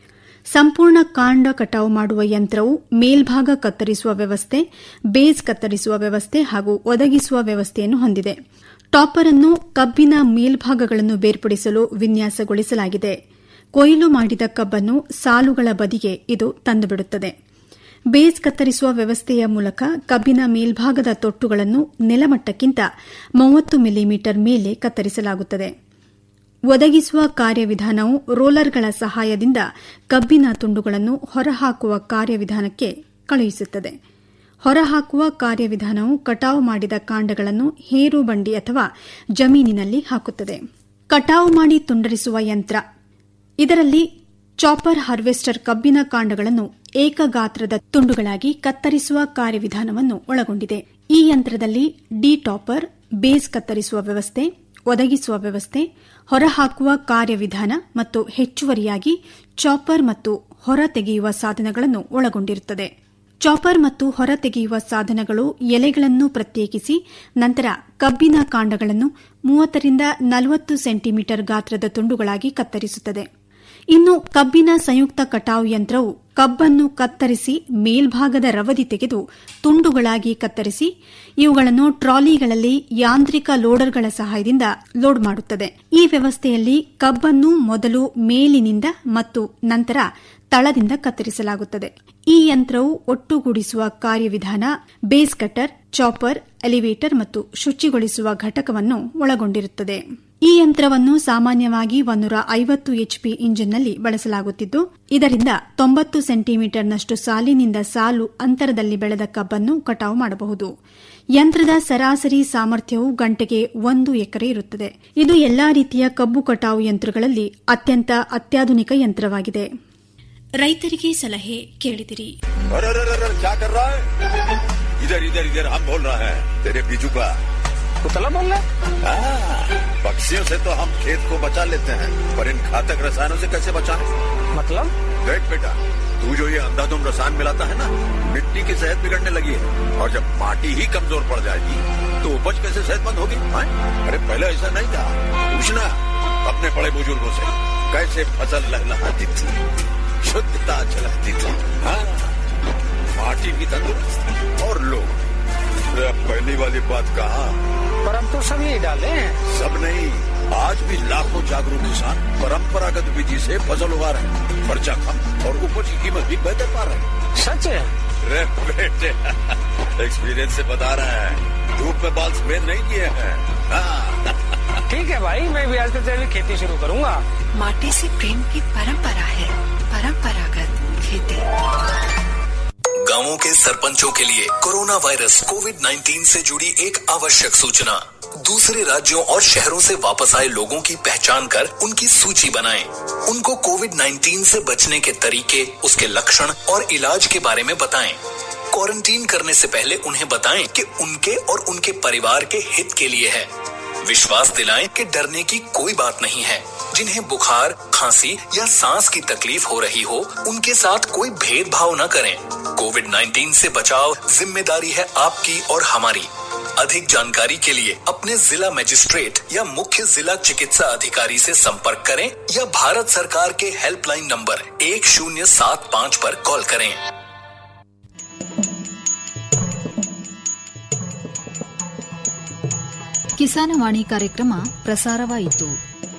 ಸಂಪೂರ್ಣ ಕಾಂಡ ಕಟಾವು ಮಾಡುವ ಯಂತ್ರವು ಮೇಲ್ಭಾಗ ಕತ್ತರಿಸುವ ವ್ಯವಸ್ಥೆ ಬೇಸ್ ಕತ್ತರಿಸುವ ವ್ಯವಸ್ಥೆ ಹಾಗೂ ಒದಗಿಸುವ ವ್ಯವಸ್ಥೆಯನ್ನು ಹೊಂದಿದೆ ಟಾಪರ್ ಅನ್ನು ಕಬ್ಬಿನ ಮೇಲ್ಭಾಗಗಳನ್ನು ಬೇರ್ಪಡಿಸಲು ವಿನ್ಯಾಸಗೊಳಿಸಲಾಗಿದೆ ಕೊಯ್ಲು ಮಾಡಿದ ಕಬ್ಬನ್ನು ಸಾಲುಗಳ ಬದಿಗೆ ಇದು ತಂದುಬಿಡುತ್ತದೆ ಬೇಸ್ ಕತ್ತರಿಸುವ ವ್ಯವಸ್ಥೆಯ ಮೂಲಕ ಕಬ್ಬಿನ ಮೇಲ್ಭಾಗದ ತೊಟ್ಟುಗಳನ್ನು ನೆಲಮಟ್ಟಕ್ಕಿಂತ ಮೂವತ್ತು ಮಿಲಿಮೀಟರ್ ಮೇಲೆ ಕತ್ತರಿಸಲಾಗುತ್ತದೆ ಒದಗಿಸುವ ಕಾರ್ಯವಿಧಾನವು ರೋಲರ್ಗಳ ಸಹಾಯದಿಂದ ಕಬ್ಬಿನ ತುಂಡುಗಳನ್ನು ಹೊರಹಾಕುವ ಕಾರ್ಯವಿಧಾನಕ್ಕೆ ಕಳುಹಿಸುತ್ತದೆ ಹೊರಹಾಕುವ ಕಾರ್ಯವಿಧಾನವು ಕಟಾವು ಮಾಡಿದ ಕಾಂಡಗಳನ್ನು ಹೇರು ಬಂಡಿ ಅಥವಾ ಜಮೀನಿನಲ್ಲಿ ಹಾಕುತ್ತದೆ ಕಟಾವು ಮಾಡಿ ತುಂಡರಿಸುವ ಯಂತ್ರ ಇದರಲ್ಲಿ ಚಾಪರ್ ಹಾರ್ವೆಸ್ಟರ್ ಕಬ್ಬಿನ ಕಾಂಡಗಳನ್ನು ಏಕಗಾತ್ರದ ತುಂಡುಗಳಾಗಿ ಕತ್ತರಿಸುವ ಕಾರ್ಯವಿಧಾನವನ್ನು ಒಳಗೊಂಡಿದೆ ಈ ಯಂತ್ರದಲ್ಲಿ ಡಿ ಟಾಪರ್ ಬೇಸ್ ಕತ್ತರಿಸುವ ವ್ಯವಸ್ಥೆ ಒದಗಿಸುವ ವ್ಯವಸ್ಥೆ ಹೊರಹಾಕುವ ಕಾರ್ಯವಿಧಾನ ಮತ್ತು ಹೆಚ್ಚುವರಿಯಾಗಿ ಚಾಪರ್ ಮತ್ತು ಹೊರ ತೆಗೆಯುವ ಸಾಧನಗಳನ್ನು ಒಳಗೊಂಡಿರುತ್ತದೆ ಚಾಪರ್ ಮತ್ತು ಹೊರ ತೆಗೆಯುವ ಸಾಧನಗಳು ಎಲೆಗಳನ್ನು ಪ್ರತ್ಯೇಕಿಸಿ ನಂತರ ಕಬ್ಬಿನ ಕಾಂಡಗಳನ್ನು ಮೂವತ್ತರಿಂದ ನಲವತ್ತು ಸೆಂಟಿಮೀಟರ್ ಗಾತ್ರದ ತುಂಡುಗಳಾಗಿ ಕತ್ತರಿಸುತ್ತದೆ ಇನ್ನು ಕಬ್ಬಿನ ಸಂಯುಕ್ತ ಕಟಾವು ಯಂತ್ರವು ಕಬ್ಬನ್ನು ಕತ್ತರಿಸಿ ಮೇಲ್ಭಾಗದ ರವದಿ ತೆಗೆದು ತುಂಡುಗಳಾಗಿ ಕತ್ತರಿಸಿ ಇವುಗಳನ್ನು ಟ್ರಾಲಿಗಳಲ್ಲಿ ಯಾಂತ್ರಿಕ ಲೋಡರ್ಗಳ ಸಹಾಯದಿಂದ ಲೋಡ್ ಮಾಡುತ್ತದೆ ಈ ವ್ಯವಸ್ಥೆಯಲ್ಲಿ ಕಬ್ಬನ್ನು ಮೊದಲು ಮೇಲಿನಿಂದ ಮತ್ತು ನಂತರ ತಳದಿಂದ ಕತ್ತರಿಸಲಾಗುತ್ತದೆ ಈ ಯಂತ್ರವು ಒಟ್ಟುಗೂಡಿಸುವ ಕಾರ್ಯವಿಧಾನ ಬೇಸ್ ಕಟರ್ ಚಾಪರ್ ಎಲಿವೇಟರ್ ಮತ್ತು ಶುಚಿಗೊಳಿಸುವ ಘಟಕವನ್ನು ಒಳಗೊಂಡಿರುತ್ತದೆ ಈ ಯಂತ್ರವನ್ನು ಸಾಮಾನ್ಯವಾಗಿ ಒಂದೂರ ಐವತ್ತು ಎಚ್ಪಿ ಇಂಜಿನ್ನಲ್ಲಿ ಬಳಸಲಾಗುತ್ತಿದ್ದು ಇದರಿಂದ ತೊಂಬತ್ತು ಸೆಂಟಿಮೀಟರ್ನಷ್ಟು ಸಾಲಿನಿಂದ ಸಾಲು ಅಂತರದಲ್ಲಿ ಬೆಳೆದ ಕಬ್ಬನ್ನು ಕಟಾವು ಮಾಡಬಹುದು ಯಂತ್ರದ ಸರಾಸರಿ ಸಾಮರ್ಥ್ಯವು ಗಂಟೆಗೆ ಒಂದು ಎಕರೆ ಇರುತ್ತದೆ ಇದು ಎಲ್ಲಾ ರೀತಿಯ ಕಬ್ಬು ಕಟಾವು ಯಂತ್ರಗಳಲ್ಲಿ ಅತ್ಯಂತ ಅತ್ಯಾಧುನಿಕ ಯಂತ್ರವಾಗಿದೆ ರೈತರಿಗೆ ಸಲಹೆ ಕೇಳಿದಿರಿ अरे अरे अरे क्या कर रहा है इधर इधर इधर हम बोल रहा है तेरे बीजू का कुतला बोल रहा पक्षियों से तो हम खेत को बचा लेते हैं पर इन घातक रसायनों से कैसे बचाएं? मतलब देख बेटा तू जो ये अंधाधुंध रसायन मिलाता है ना मिट्टी की सेहत बिगड़ने लगी है और जब माटी ही कमजोर पड़ जाएगी तो उपज कैसे सेहतमंद होगी हाँ? अरे पहले ऐसा नहीं था पूछना अपने बड़े बुजुर्गों से कैसे फसल लहलहाती थी शुद्धता झलकती थी हाँ माटी भी तंदुरुस्त और लोग अरे अब पहली वाली बात कहा पर हम तो सब यही डाले हैं सब नहीं आज भी लाखों जागरूक किसान परंपरागत विधि से फसल उगा रहे हैं खर्चा कम और उपज की कीमत भी बेहतर पा रहे हैं सच है अरे बेटे एक्सपीरियंस से बता रहे हैं धूप में बाल सफेद नहीं किए हैं हाँ, ठीक है भाई मैं भी आज से तेरी खेती शुरू करूंगा माटी से प्रेम की परंपरा है परंपरागत खेती गांवों के सरपंचों के लिए कोरोना वायरस कोविड 19 से जुड़ी एक आवश्यक सूचना दूसरे राज्यों और शहरों से वापस आए लोगों की पहचान कर उनकी सूची बनाएं। उनको कोविड 19 से बचने के तरीके उसके लक्षण और इलाज के बारे में बताएं। क्वारंटीन करने से पहले उन्हें बताएं कि उनके और उनके परिवार के हित के लिए है विश्वास दिलाएं कि डरने की कोई बात नहीं है जिन्हें बुखार खांसी या सांस की तकलीफ हो रही हो उनके साथ कोई भेदभाव न करें कोविड 19 से बचाव जिम्मेदारी है आपकी और हमारी अधिक जानकारी के लिए अपने जिला मजिस्ट्रेट या मुख्य जिला चिकित्सा अधिकारी से संपर्क करें या भारत सरकार के हेल्पलाइन नंबर एक शून्य सात पाँच पर कॉल करें ಕಿಸಾನವಾಣಿ ಕಾರ್ಯಕ್ರಮ ಪ್ರಸಾರವಾಯಿತು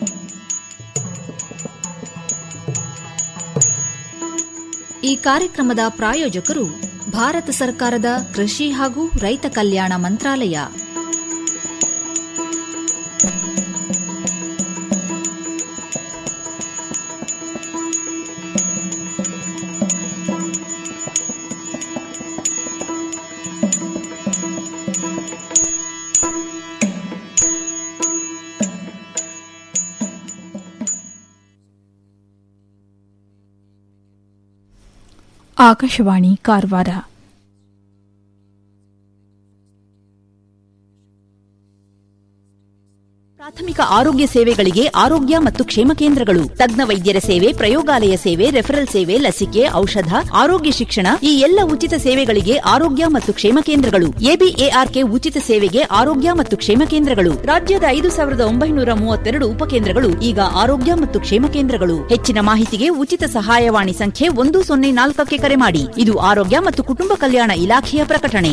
ಈ ಕಾರ್ಯಕ್ರಮದ ಪ್ರಾಯೋಜಕರು ಭಾರತ ಸರ್ಕಾರದ ಕೃಷಿ ಹಾಗೂ ರೈತ ಕಲ್ಯಾಣ ಮಂತ್ರಾಲಯ ಆಕಾಶವಾಣಿ ಕಾರವಾರ ಪ್ರಾಥಮಿಕ ಆರೋಗ್ಯ ಸೇವೆಗಳಿಗೆ ಆರೋಗ್ಯ ಮತ್ತು ಕ್ಷೇಮ ಕೇಂದ್ರಗಳು ತಜ್ಞ ವೈದ್ಯರ ಸೇವೆ ಪ್ರಯೋಗಾಲಯ ಸೇವೆ ರೆಫರಲ್ ಸೇವೆ ಲಸಿಕೆ ಔಷಧ ಆರೋಗ್ಯ ಶಿಕ್ಷಣ ಈ ಎಲ್ಲ ಉಚಿತ ಸೇವೆಗಳಿಗೆ ಆರೋಗ್ಯ ಮತ್ತು ಕ್ಷೇಮ ಕೇಂದ್ರಗಳು ಎಬಿಎಆರ್ಕೆ ಉಚಿತ ಸೇವೆಗೆ ಆರೋಗ್ಯ ಮತ್ತು ಕ್ಷೇಮ ಕೇಂದ್ರಗಳು ರಾಜ್ಯದ ಐದು ಸಾವಿರದ ಒಂಬೈನೂರ ಮೂವತ್ತೆರಡು ಉಪಕೇಂದ್ರಗಳು ಈಗ ಆರೋಗ್ಯ ಮತ್ತು ಕ್ಷೇಮ ಕೇಂದ್ರಗಳು ಹೆಚ್ಚಿನ ಮಾಹಿತಿಗೆ ಉಚಿತ ಸಹಾಯವಾಣಿ ಸಂಖ್ಯೆ ಒಂದು ಸೊನ್ನೆ ನಾಲ್ಕಕ್ಕೆ ಕರೆ ಮಾಡಿ ಇದು ಆರೋಗ್ಯ ಮತ್ತು ಕುಟುಂಬ ಕಲ್ಯಾಣ ಇಲಾಖೆಯ ಪ್ರಕಟಣೆ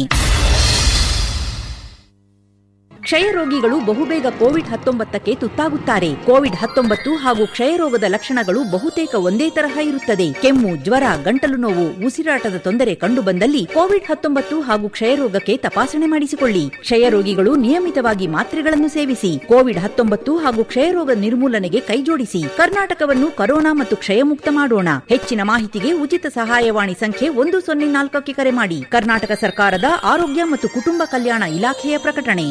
ಕ್ಷಯ ರೋಗಿಗಳು ಬಹುಬೇಗ ಕೋವಿಡ್ ಹತ್ತೊಂಬತ್ತಕ್ಕೆ ತುತ್ತಾಗುತ್ತಾರೆ ಕೋವಿಡ್ ಹತ್ತೊಂಬತ್ತು ಹಾಗೂ ಕ್ಷಯರೋಗದ ಲಕ್ಷಣಗಳು ಬಹುತೇಕ ಒಂದೇ ತರಹ ಇರುತ್ತದೆ ಕೆಮ್ಮು ಜ್ವರ ಗಂಟಲು ನೋವು ಉಸಿರಾಟದ ತೊಂದರೆ ಕಂಡುಬಂದಲ್ಲಿ ಕೋವಿಡ್ ಹತ್ತೊಂಬತ್ತು ಹಾಗೂ ಕ್ಷಯರೋಗಕ್ಕೆ ತಪಾಸಣೆ ಮಾಡಿಸಿಕೊಳ್ಳಿ ಕ್ಷಯ ರೋಗಿಗಳು ನಿಯಮಿತವಾಗಿ ಮಾತ್ರೆಗಳನ್ನು ಸೇವಿಸಿ ಕೋವಿಡ್ ಹತ್ತೊಂಬತ್ತು ಹಾಗೂ ಕ್ಷಯರೋಗ ನಿರ್ಮೂಲನೆಗೆ ಕೈಜೋಡಿಸಿ ಕರ್ನಾಟಕವನ್ನು ಕರೋನಾ ಮತ್ತು ಕ್ಷಯಮುಕ್ತ ಮಾಡೋಣ ಹೆಚ್ಚಿನ ಮಾಹಿತಿಗೆ ಉಚಿತ ಸಹಾಯವಾಣಿ ಸಂಖ್ಯೆ ಒಂದು ಸೊನ್ನೆ ನಾಲ್ಕಕ್ಕೆ ಕರೆ ಮಾಡಿ ಕರ್ನಾಟಕ ಸರ್ಕಾರದ ಆರೋಗ್ಯ ಮತ್ತು ಕುಟುಂಬ ಕಲ್ಯಾಣ ಇಲಾಖೆಯ ಪ್ರಕಟಣೆ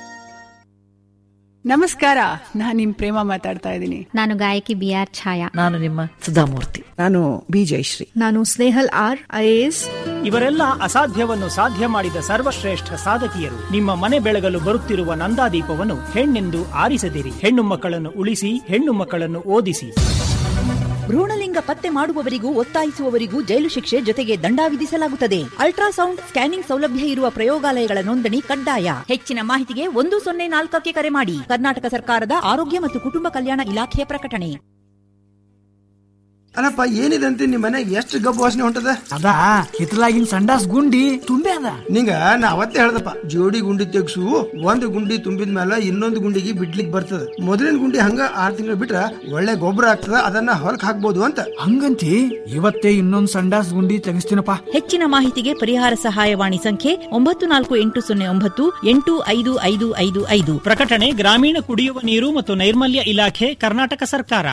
ನಮಸ್ಕಾರ ನಾನ್ ನಿಮ್ ಪ್ರೇಮ ಮಾತಾಡ್ತಾ ಇದ್ದೀನಿ ನಾನು ಗಾಯಕಿ ಬಿ ಆರ್ ಛಾಯಾ ನಾನು ನಿಮ್ಮ ಸುಧಾಮೂರ್ತಿ ನಾನು ಬಿ ಜಯಶ್ರೀ ನಾನು ಸ್ನೇಹಲ್ ಆರ್ ಐಎಎಸ್ ಇವರೆಲ್ಲ ಅಸಾಧ್ಯವನ್ನು ಸಾಧ್ಯ ಮಾಡಿದ ಸರ್ವಶ್ರೇಷ್ಠ ಸಾಧಕಿಯರು ನಿಮ್ಮ ಮನೆ ಬೆಳಗಲು ಬರುತ್ತಿರುವ ನಂದಾದೀಪವನ್ನು ಹೆಣ್ಣೆಂದು ಆರಿಸದಿರಿ ಹೆಣ್ಣು ಮಕ್ಕಳನ್ನು ಉಳಿಸಿ ಹೆಣ್ಣು ಮಕ್ಕಳನ್ನು ಓದಿಸಿ ಭ್ರೂಣಲಿಂಗ ಪತ್ತೆ ಮಾಡುವವರಿಗೂ ಒತ್ತಾಯಿಸುವವರಿಗೂ ಜೈಲು ಶಿಕ್ಷೆ ಜೊತೆಗೆ ದಂಡ ವಿಧಿಸಲಾಗುತ್ತದೆ ಅಲ್ಟ್ರಾಸೌಂಡ್ ಸ್ಕ್ಯಾನಿಂಗ್ ಸೌಲಭ್ಯ ಇರುವ ಪ್ರಯೋಗಾಲಯಗಳ ನೋಂದಣಿ ಕಡ್ಡಾಯ ಹೆಚ್ಚಿನ ಮಾಹಿತಿಗೆ ಒಂದು ಸೊನ್ನೆ ನಾಲ್ಕಕ್ಕೆ ಕರೆ ಮಾಡಿ ಕರ್ನಾಟಕ ಸರ್ಕಾರದ ಆರೋಗ್ಯ ಮತ್ತು ಕುಟುಂಬ ಕಲ್ಯಾಣ ಇಲಾಖೆಯ ಪ್ರಕಟಣೆ ಅಲ್ಲಪ್ಪ ಏನಿದೆ ಅಂತ ನಿಮ್ಮ ಮನೆ ಎಷ್ಟು ಗಬ್ಬು ವಾಸನೆ ಹೊಂಟದ ಅದ ಹಿತ್ತಲಾಗಿನ ಸಂಡಾಸ್ ಗುಂಡಿ ತುಂಬೆ ಅದ ನಿಂಗ ನಾ ಅವತ್ತೇ ಹೇಳ್ದಪ್ಪ ಜೋಡಿ ಗುಂಡಿ ತೆಗ್ಸು ಒಂದ್ ಗುಂಡಿ ತುಂಬಿದ ಮೇಲೆ ಇನ್ನೊಂದು ಗುಂಡಿಗೆ ಬಿಡ್ಲಿಕ್ ಬರ್ತದ ಮೊದಲಿನ ಗುಂಡಿ ಹಂಗ ಆರ್ ತಿಂಗಳು ಬಿಟ್ರ ಒಳ್ಳೆ ಗೊಬ್ಬರ ಆಗ್ತದ ಅದನ್ನ ಹೊಲಕ್ ಹಾಕ್ಬೋದು ಅಂತ ಹಂಗಂತಿ ಇವತ್ತೇ ಇನ್ನೊಂದ್ ಸಂಡಾಸ್ ಗುಂಡಿ ತೆಗಿಸ್ತೀನಪ್ಪ ಹೆಚ್ಚಿನ ಮಾಹಿತಿಗೆ ಪರಿಹಾರ ಸಹಾಯವಾಣಿ ಸಂಖ್ಯೆ ಒಂಬತ್ತು ನಾಲ್ಕು ಎಂಟು ಸೊನ್ನೆ ಒಂಬತ್ತು ಎಂಟು ಐದು ಐದು ಐದು ಐದು ಪ್ರಕಟಣೆ ಗ್ರಾಮೀಣ ಕುಡಿಯುವ ನೀರು ಮತ್ತು ನೈರ್ಮಲ್ಯ ಇಲಾಖೆ ಕರ್ನಾಟಕ ಸರ್ಕಾರ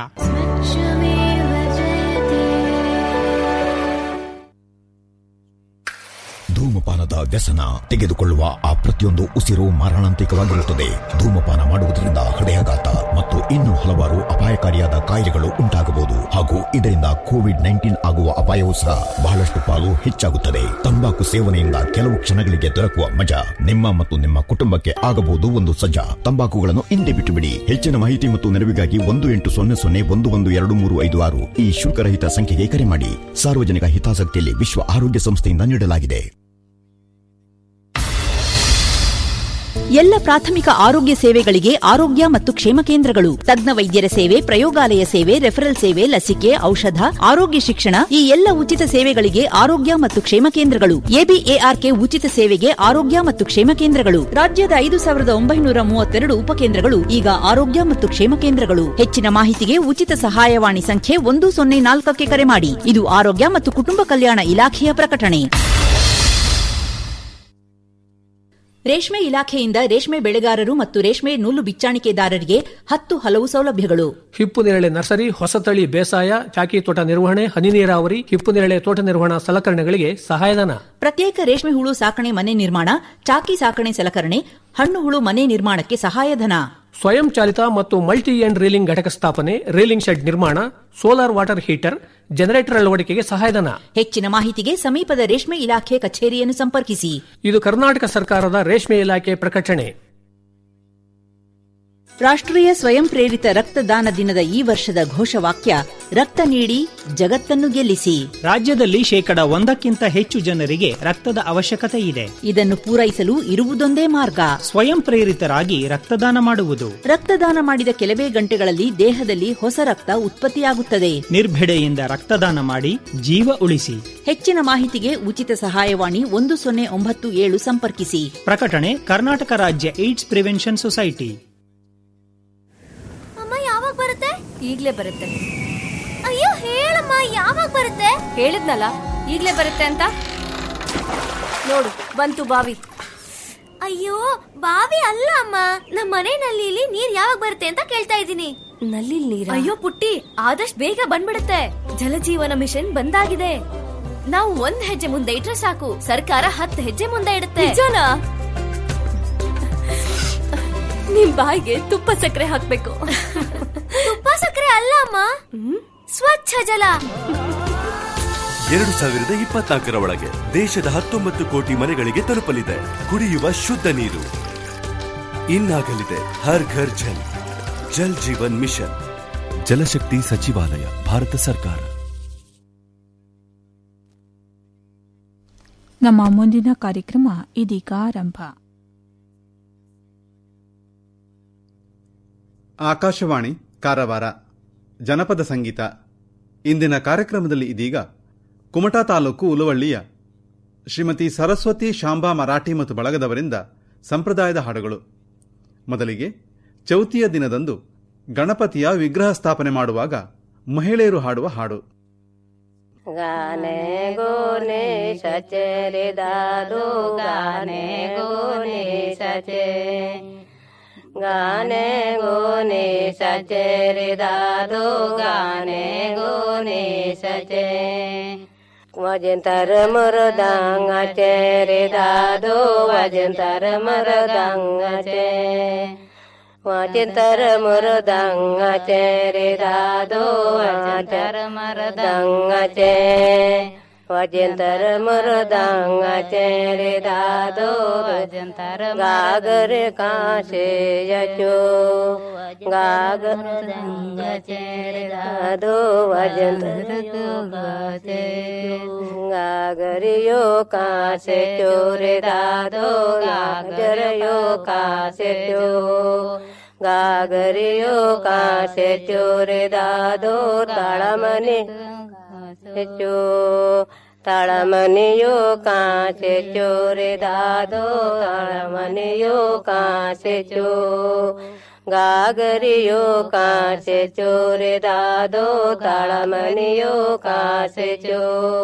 ಧೂಮಪಾನದ ವ್ಯಸನ ತೆಗೆದುಕೊಳ್ಳುವ ಆ ಪ್ರತಿಯೊಂದು ಉಸಿರು ಮಾರಣಾಂತಿಕವಾಗಿರುತ್ತದೆ ಧೂಮಪಾನ ಮಾಡುವುದರಿಂದ ಹೃದಯಾಘಾತ ಮತ್ತು ಇನ್ನೂ ಹಲವಾರು ಅಪಾಯಕಾರಿಯಾದ ಕಾಯಿಲೆಗಳು ಉಂಟಾಗಬಹುದು ಹಾಗೂ ಇದರಿಂದ ಕೋವಿಡ್ ನೈನ್ಟೀನ್ ಆಗುವ ಅಪಾಯವೂ ಸಹ ಬಹಳಷ್ಟು ಪಾಲು ಹೆಚ್ಚಾಗುತ್ತದೆ ತಂಬಾಕು ಸೇವನೆಯಿಂದ ಕೆಲವು ಕ್ಷಣಗಳಿಗೆ ದೊರಕುವ ಮಜಾ ನಿಮ್ಮ ಮತ್ತು ನಿಮ್ಮ ಕುಟುಂಬಕ್ಕೆ ಆಗಬಹುದು ಒಂದು ಸಜ್ಜಾ ತಂಬಾಕುಗಳನ್ನು ಹಿಂದೆ ಬಿಟ್ಟು ಬಿಡಿ ಹೆಚ್ಚಿನ ಮಾಹಿತಿ ಮತ್ತು ನೆರವಿಗಾಗಿ ಒಂದು ಎಂಟು ಸೊನ್ನೆ ಸೊನ್ನೆ ಒಂದು ಒಂದು ಎರಡು ಮೂರು ಐದು ಆರು ಈ ಶುಲ್ಕರಹಿತ ಸಂಖ್ಯೆಗೆ ಕರೆ ಮಾಡಿ ಸಾರ್ವಜನಿಕ ಹಿತಾಸಕ್ತಿಯಲ್ಲಿ ವಿಶ್ವ ಆರೋಗ್ಯ ಸಂಸ್ಥೆಯಿಂದ ನೀಡಲಾಗಿದೆ ಎಲ್ಲ ಪ್ರಾಥಮಿಕ ಆರೋಗ್ಯ ಸೇವೆಗಳಿಗೆ ಆರೋಗ್ಯ ಮತ್ತು ಕ್ಷೇಮ ಕೇಂದ್ರಗಳು ತಜ್ಞ ವೈದ್ಯರ ಸೇವೆ ಪ್ರಯೋಗಾಲಯ ಸೇವೆ ರೆಫರಲ್ ಸೇವೆ ಲಸಿಕೆ ಔಷಧ ಆರೋಗ್ಯ ಶಿಕ್ಷಣ ಈ ಎಲ್ಲ ಉಚಿತ ಸೇವೆಗಳಿಗೆ ಆರೋಗ್ಯ ಮತ್ತು ಕ್ಷೇಮ ಕೇಂದ್ರಗಳು ಎಬಿಎಆರ್ಕೆ ಉಚಿತ ಸೇವೆಗೆ ಆರೋಗ್ಯ ಮತ್ತು ಕ್ಷೇಮ ಕೇಂದ್ರಗಳು ರಾಜ್ಯದ ಐದು ಸಾವಿರದ ಒಂಬೈನೂರ ಮೂವತ್ತೆರಡು ಉಪಕೇಂದ್ರಗಳು ಈಗ ಆರೋಗ್ಯ ಮತ್ತು ಕ್ಷೇಮ ಕೇಂದ್ರಗಳು ಹೆಚ್ಚಿನ ಮಾಹಿತಿಗೆ ಉಚಿತ ಸಹಾಯವಾಣಿ ಸಂಖ್ಯೆ ಒಂದು ಸೊನ್ನೆ ನಾಲ್ಕಕ್ಕೆ ಕರೆ ಮಾಡಿ ಇದು ಆರೋಗ್ಯ ಮತ್ತು ಕುಟುಂಬ ಕಲ್ಯಾಣ ಇಲಾಖೆಯ ಪ್ರಕಟಣೆ ರೇಷ್ಮೆ ಇಲಾಖೆಯಿಂದ ರೇಷ್ಮೆ ಬೆಳೆಗಾರರು ಮತ್ತು ರೇಷ್ಮೆ ನೂಲು ಬಿಚ್ಚಾಣಿಕೆದಾರರಿಗೆ ಹತ್ತು ಹಲವು ಸೌಲಭ್ಯಗಳು ಹಿಪ್ಪು ನೇರಳೆ ನರ್ಸರಿ ಹೊಸತಳಿ ಬೇಸಾಯ ಚಾಕಿ ತೋಟ ನಿರ್ವಹಣೆ ಹನಿ ನೀರಾವರಿ ಹಿಪ್ಪು ನೇರಳೆ ತೋಟ ನಿರ್ವಹಣಾ ಸಲಕರಣೆಗಳಿಗೆ ಸಹಾಯಧನ ಪ್ರತ್ಯೇಕ ರೇಷ್ಮೆ ಹುಳು ಸಾಕಣೆ ಮನೆ ನಿರ್ಮಾಣ ಚಾಕಿ ಸಾಕಣೆ ಸಲಕರಣೆ ಹಣ್ಣು ಹುಳು ಮನೆ ನಿರ್ಮಾಣಕ್ಕೆ ಸಹಾಯಧನ ಸ್ವಯಂ ಚಾಲಿತ ಮತ್ತು ಮಲ್ಟಿ ಎಂಡ್ ರೀಲಿಂಗ್ ಘಟಕ ಸ್ಥಾಪನೆ ರೀಲಿಂಗ್ ಶೆಡ್ ನಿರ್ಮಾಣ ಸೋಲಾರ್ ವಾಟರ್ ಹೀಟರ್ ಜನರೇಟರ್ ಅಳವಡಿಕೆಗೆ ಸಹಾಯಧನ ಹೆಚ್ಚಿನ ಮಾಹಿತಿಗೆ ಸಮೀಪದ ರೇಷ್ಮೆ ಇಲಾಖೆ ಕಚೇರಿಯನ್ನು ಸಂಪರ್ಕಿಸಿ ಇದು ಕರ್ನಾಟಕ ಸರ್ಕಾರದ ರೇಷ್ಮೆ ಇಲಾಖೆ ಪ್ರಕಟಣೆ ರಾಷ್ಟ್ರೀಯ ಸ್ವಯಂ ಪ್ರೇರಿತ ರಕ್ತದಾನ ದಿನದ ಈ ವರ್ಷದ ಘೋಷವಾಕ್ಯ ರಕ್ತ ನೀಡಿ ಜಗತ್ತನ್ನು ಗೆಲ್ಲಿಸಿ ರಾಜ್ಯದಲ್ಲಿ ಶೇಕಡ ಒಂದಕ್ಕಿಂತ ಹೆಚ್ಚು ಜನರಿಗೆ ರಕ್ತದ ಅವಶ್ಯಕತೆ ಇದೆ ಇದನ್ನು ಪೂರೈಸಲು ಇರುವುದೊಂದೇ ಮಾರ್ಗ ಸ್ವಯಂ ಪ್ರೇರಿತರಾಗಿ ರಕ್ತದಾನ ಮಾಡುವುದು ರಕ್ತದಾನ ಮಾಡಿದ ಕೆಲವೇ ಗಂಟೆಗಳಲ್ಲಿ ದೇಹದಲ್ಲಿ ಹೊಸ ರಕ್ತ ಉತ್ಪತ್ತಿಯಾಗುತ್ತದೆ ನಿರ್ಭಿಡೆಯಿಂದ ರಕ್ತದಾನ ಮಾಡಿ ಜೀವ ಉಳಿಸಿ ಹೆಚ್ಚಿನ ಮಾಹಿತಿಗೆ ಉಚಿತ ಸಹಾಯವಾಣಿ ಒಂದು ಸೊನ್ನೆ ಒಂಬತ್ತು ಏಳು ಸಂಪರ್ಕಿಸಿ ಪ್ರಕಟಣೆ ಕರ್ನಾಟಕ ರಾಜ್ಯ ಏಡ್ಸ್ ಪ್ರಿವೆನ್ಷನ್ ಸೊಸೈಟಿ ಅಮ್ಮ ಯಾವಾಗ ಬರುತ್ತೆ ಈಗ್ಲೇ ಬರುತ್ತೆ ಅಯ್ಯೋ ಹೇಳಮ್ಮ ಯಾವಾಗ ಬರುತ್ತೆ ಹೇಳಿದ್ನಲ್ಲ ಈಗ್ಲೇ ಬರುತ್ತೆ ಅಂತ ನೋಡು ಬಂತು ಬಾವಿ ಅಯ್ಯೋ ಬಾವಿ ಅಲ್ಲ ಅಮ್ಮ ನಮ್ಮ ಮನೆ ನಲ್ಲಿಲಿ ನೀರ್ ಯಾವಾಗ ಬರುತ್ತೆ ಅಂತ ಕೇಳ್ತಾ ಇದ್ದೀನಿ ನಲ್ಲಿ ನೀರ ಅಯ್ಯೋ ಪುಟ್ಟಿ ಆದಷ್ಟು ಬೇಗ ಬಂದ್ಬಿಡುತ್ತೆ ಜಲಜೀವನ ಮಿಷನ್ ಬಂದಾಗಿದೆ ನಾವು ಒಂದ್ ಹೆಜ್ಜೆ ಮುಂದೆ ಇಟ್ರೆ ಸಾಕು ಸರ್ಕಾರ ಹತ್ತು ಹೆಜ್ಜೆ ಮುಂದೆ ಇಡುತ್ತೆ ನಿಜನಾ ನಿಮ್ ಬಾಯಿಗೆ ತುಪ್ಪ ಸಕ್ಕರೆ ಹಾಕ್ಬೇಕು ತುಪ್ಪ ಸಕ್ಕರೆ ಅಲ್ಲ ಅಮ್ಮ ಸ್ವಚ್ಛ ಜಲ ಎರಡು ಸಾವಿರದ ಇಪ್ಪತ್ನಾಲ್ಕರ ಒಳಗೆ ದೇಶದ ಹತ್ತೊಂಬತ್ತು ಕೋಟಿ ಮನೆಗಳಿಗೆ ತಲುಪಲಿದೆ ಕುಡಿಯುವ ಶುದ್ಧ ನೀರು ಇನ್ನಾಗಲಿದೆ ಹರ್ ಘರ್ ಜಲ್ ಜಲ್ ಜೀವನ್ ಮಿಷನ್ ಜಲಶಕ್ತಿ ಸಚಿವಾಲಯ ಭಾರತ ಸರ್ಕಾರ ನಮ್ಮ ಮುಂದಿನ ಕಾರ್ಯಕ್ರಮ ಇದೀಗ ಆರಂಭ ಆಕಾಶವಾಣಿ ಕಾರವಾರ ಜನಪದ ಸಂಗೀತ ಇಂದಿನ ಕಾರ್ಯಕ್ರಮದಲ್ಲಿ ಇದೀಗ ಕುಮಟಾ ತಾಲೂಕು ಉಲವಳ್ಳಿಯ ಶ್ರೀಮತಿ ಸರಸ್ವತಿ ಶಾಂಬಾ ಮರಾಠಿ ಮತ್ತು ಬಳಗದವರಿಂದ ಸಂಪ್ರದಾಯದ ಹಾಡುಗಳು ಮೊದಲಿಗೆ ಚೌತಿಯ ದಿನದಂದು ಗಣಪತಿಯ ವಿಗ್ರಹ ಸ್ಥಾಪನೆ ಮಾಡುವಾಗ ಮಹಿಳೆಯರು ಹಾಡುವ ಹಾಡು गाने गोने सचे रे दादू गाने गोने सचे गाने गोने सचे रे दादू गाने गोने सचे वजंतर मरदांगाचे रे दादू वजंतर मरदांगाचे वाचिंतर मृदंगाचे रे दादो वाचिंतर मृदंगाचे वाचिंतर मृदंगाचे रे दादो वाचिंतर गागर काशे यचो गागर दंगाचे रे दादो वाचिंतर गाचे गागरियो कासे चोरे दादो गागर यो कासे चो गागरियो कासे चोरे दादो ताळमने चो ताळमनियो कासे चोरे दादो ताळमनियो कासे चो गागरियो कासे चोरे दादो ताळमनियो कासे चो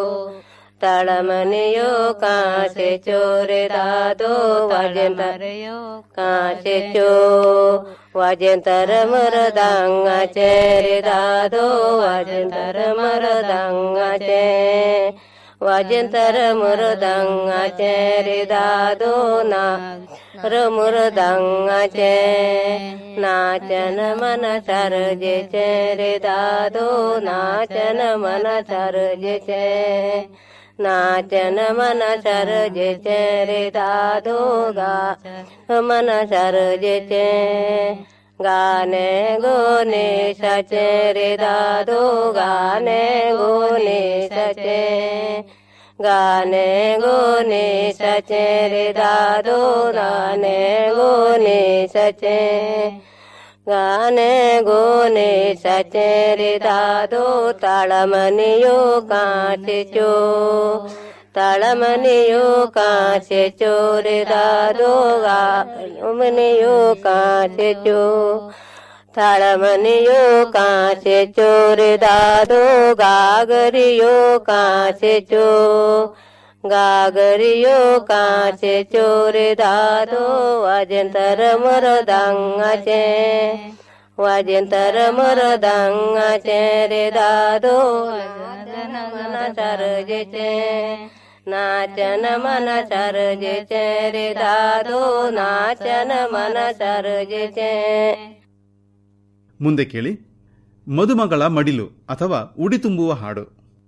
ತಳಮನೆಯೋ ಕಾಸೆ ಚೋರೆ ದಾದೋ ವಾಜಂತರಯೋ ಕಾಸೆ ಚೋ ವಾಜಂತರ ಮರದಂಗ ಚೇರೆ ದಾದೋ ವಾಜಂತರ ಮರದಂಗ ಚೇ ವಾಜಂತರ ಮರದಂಗ ಚೇರೆ ದಾದೋ ನಾ ಮರದಂಗ ಚೇ ನಾಚನ ಮನ ಸರ್ಜೆ ಚೇರೆ ದಾದೋ ನಾಚನ ಮನ ಸರ್ಜೆ ಚೇ नाचन मन सरजे रे दादो गा मन सरजे चे गाने गोने सचे रे दादो गाने गोने सचे गाने गोने सचे रे दादो गाने गोने सचे गाने गोने सचे रे दादो ताळमनियो काचे चो ताळमनियो काचे चो रे दादो गामनियो काचे चो ताळमनियो काचे चो रे दादो गागरियो काचे चो गागरियो काचे चोरे दादो वाजंतर मरदांगाचे वाजंतर मरदांगाचे रे दादो मन सरजेचे नाचन मन सरजेचे रे दादो नाचन मन सरजेचे ಮುಂದೆ ಕೇಳಿ ಮದುಮಗಳ ಮಡಿಲು ಅಥವಾ ಉಡಿ ತುಂಬುವ ಹಾಡು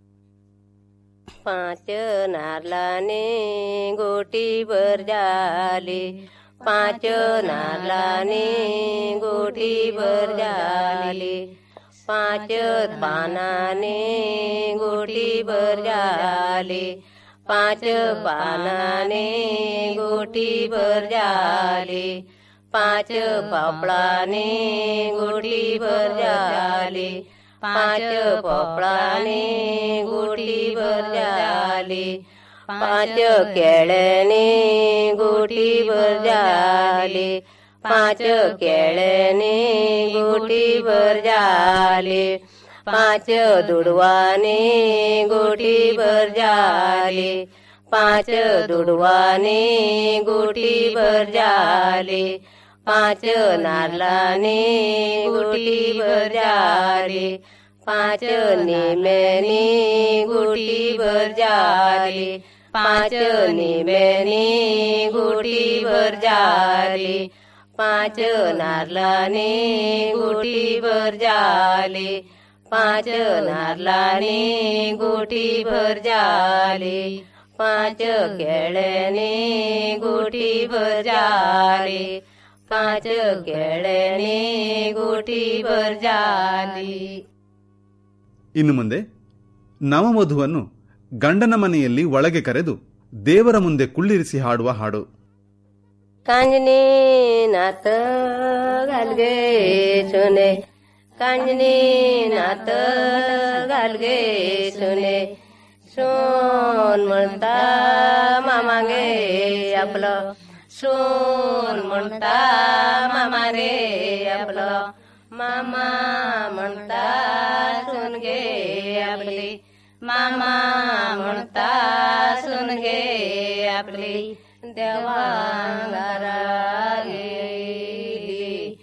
पाच नारलाने गोटी भर झाली पाच नारलाने गोटी भर झाली पाच पानाने गोटी भर झाली पाच पानाने गोटी भर झाली पाच पापळाने गोटी भर झाली पाच पोपळाने गुटी भर झाली पाच केळ्याने गुटी भर झाली पाच केळ्याने गुटी भर झाली पाच दुडवाने गुटी भर झाली पाच दुडवाने गुटी भर झाली पाच नारलाने गुटी भर झाली पाच निमेनी गुटी भर झाली पाच निमेनी गुटी भर झाली पाच नारलाने गुटी भर झाली पाच नारलाने गुटी भर झाली पाच केळ्याने गुटी भर झाली पाच केळ्याने गोटी भर झाली ಇನ್ನು ಮುಂದೆ ನವವಧುವನ್ನು ಗಂಡನ ಮನೆಯಲ್ಲಿ ಒಳಗೆ ಕರೆದು ದೇವರ ಮುಂದೆ ಕುಳ್ಳಿರಿಸಿ ಹಾಡುವ ಹಾಡು कांजनी नात घालगे सोने कांजनी नात घालगे सोने सोन म्हणता मामा गे आपलं सोन म्हणता मामा रे आपलं मामा म्हणता सोन गे आपली मामा म्हणता सोन गे आपली देवांगारा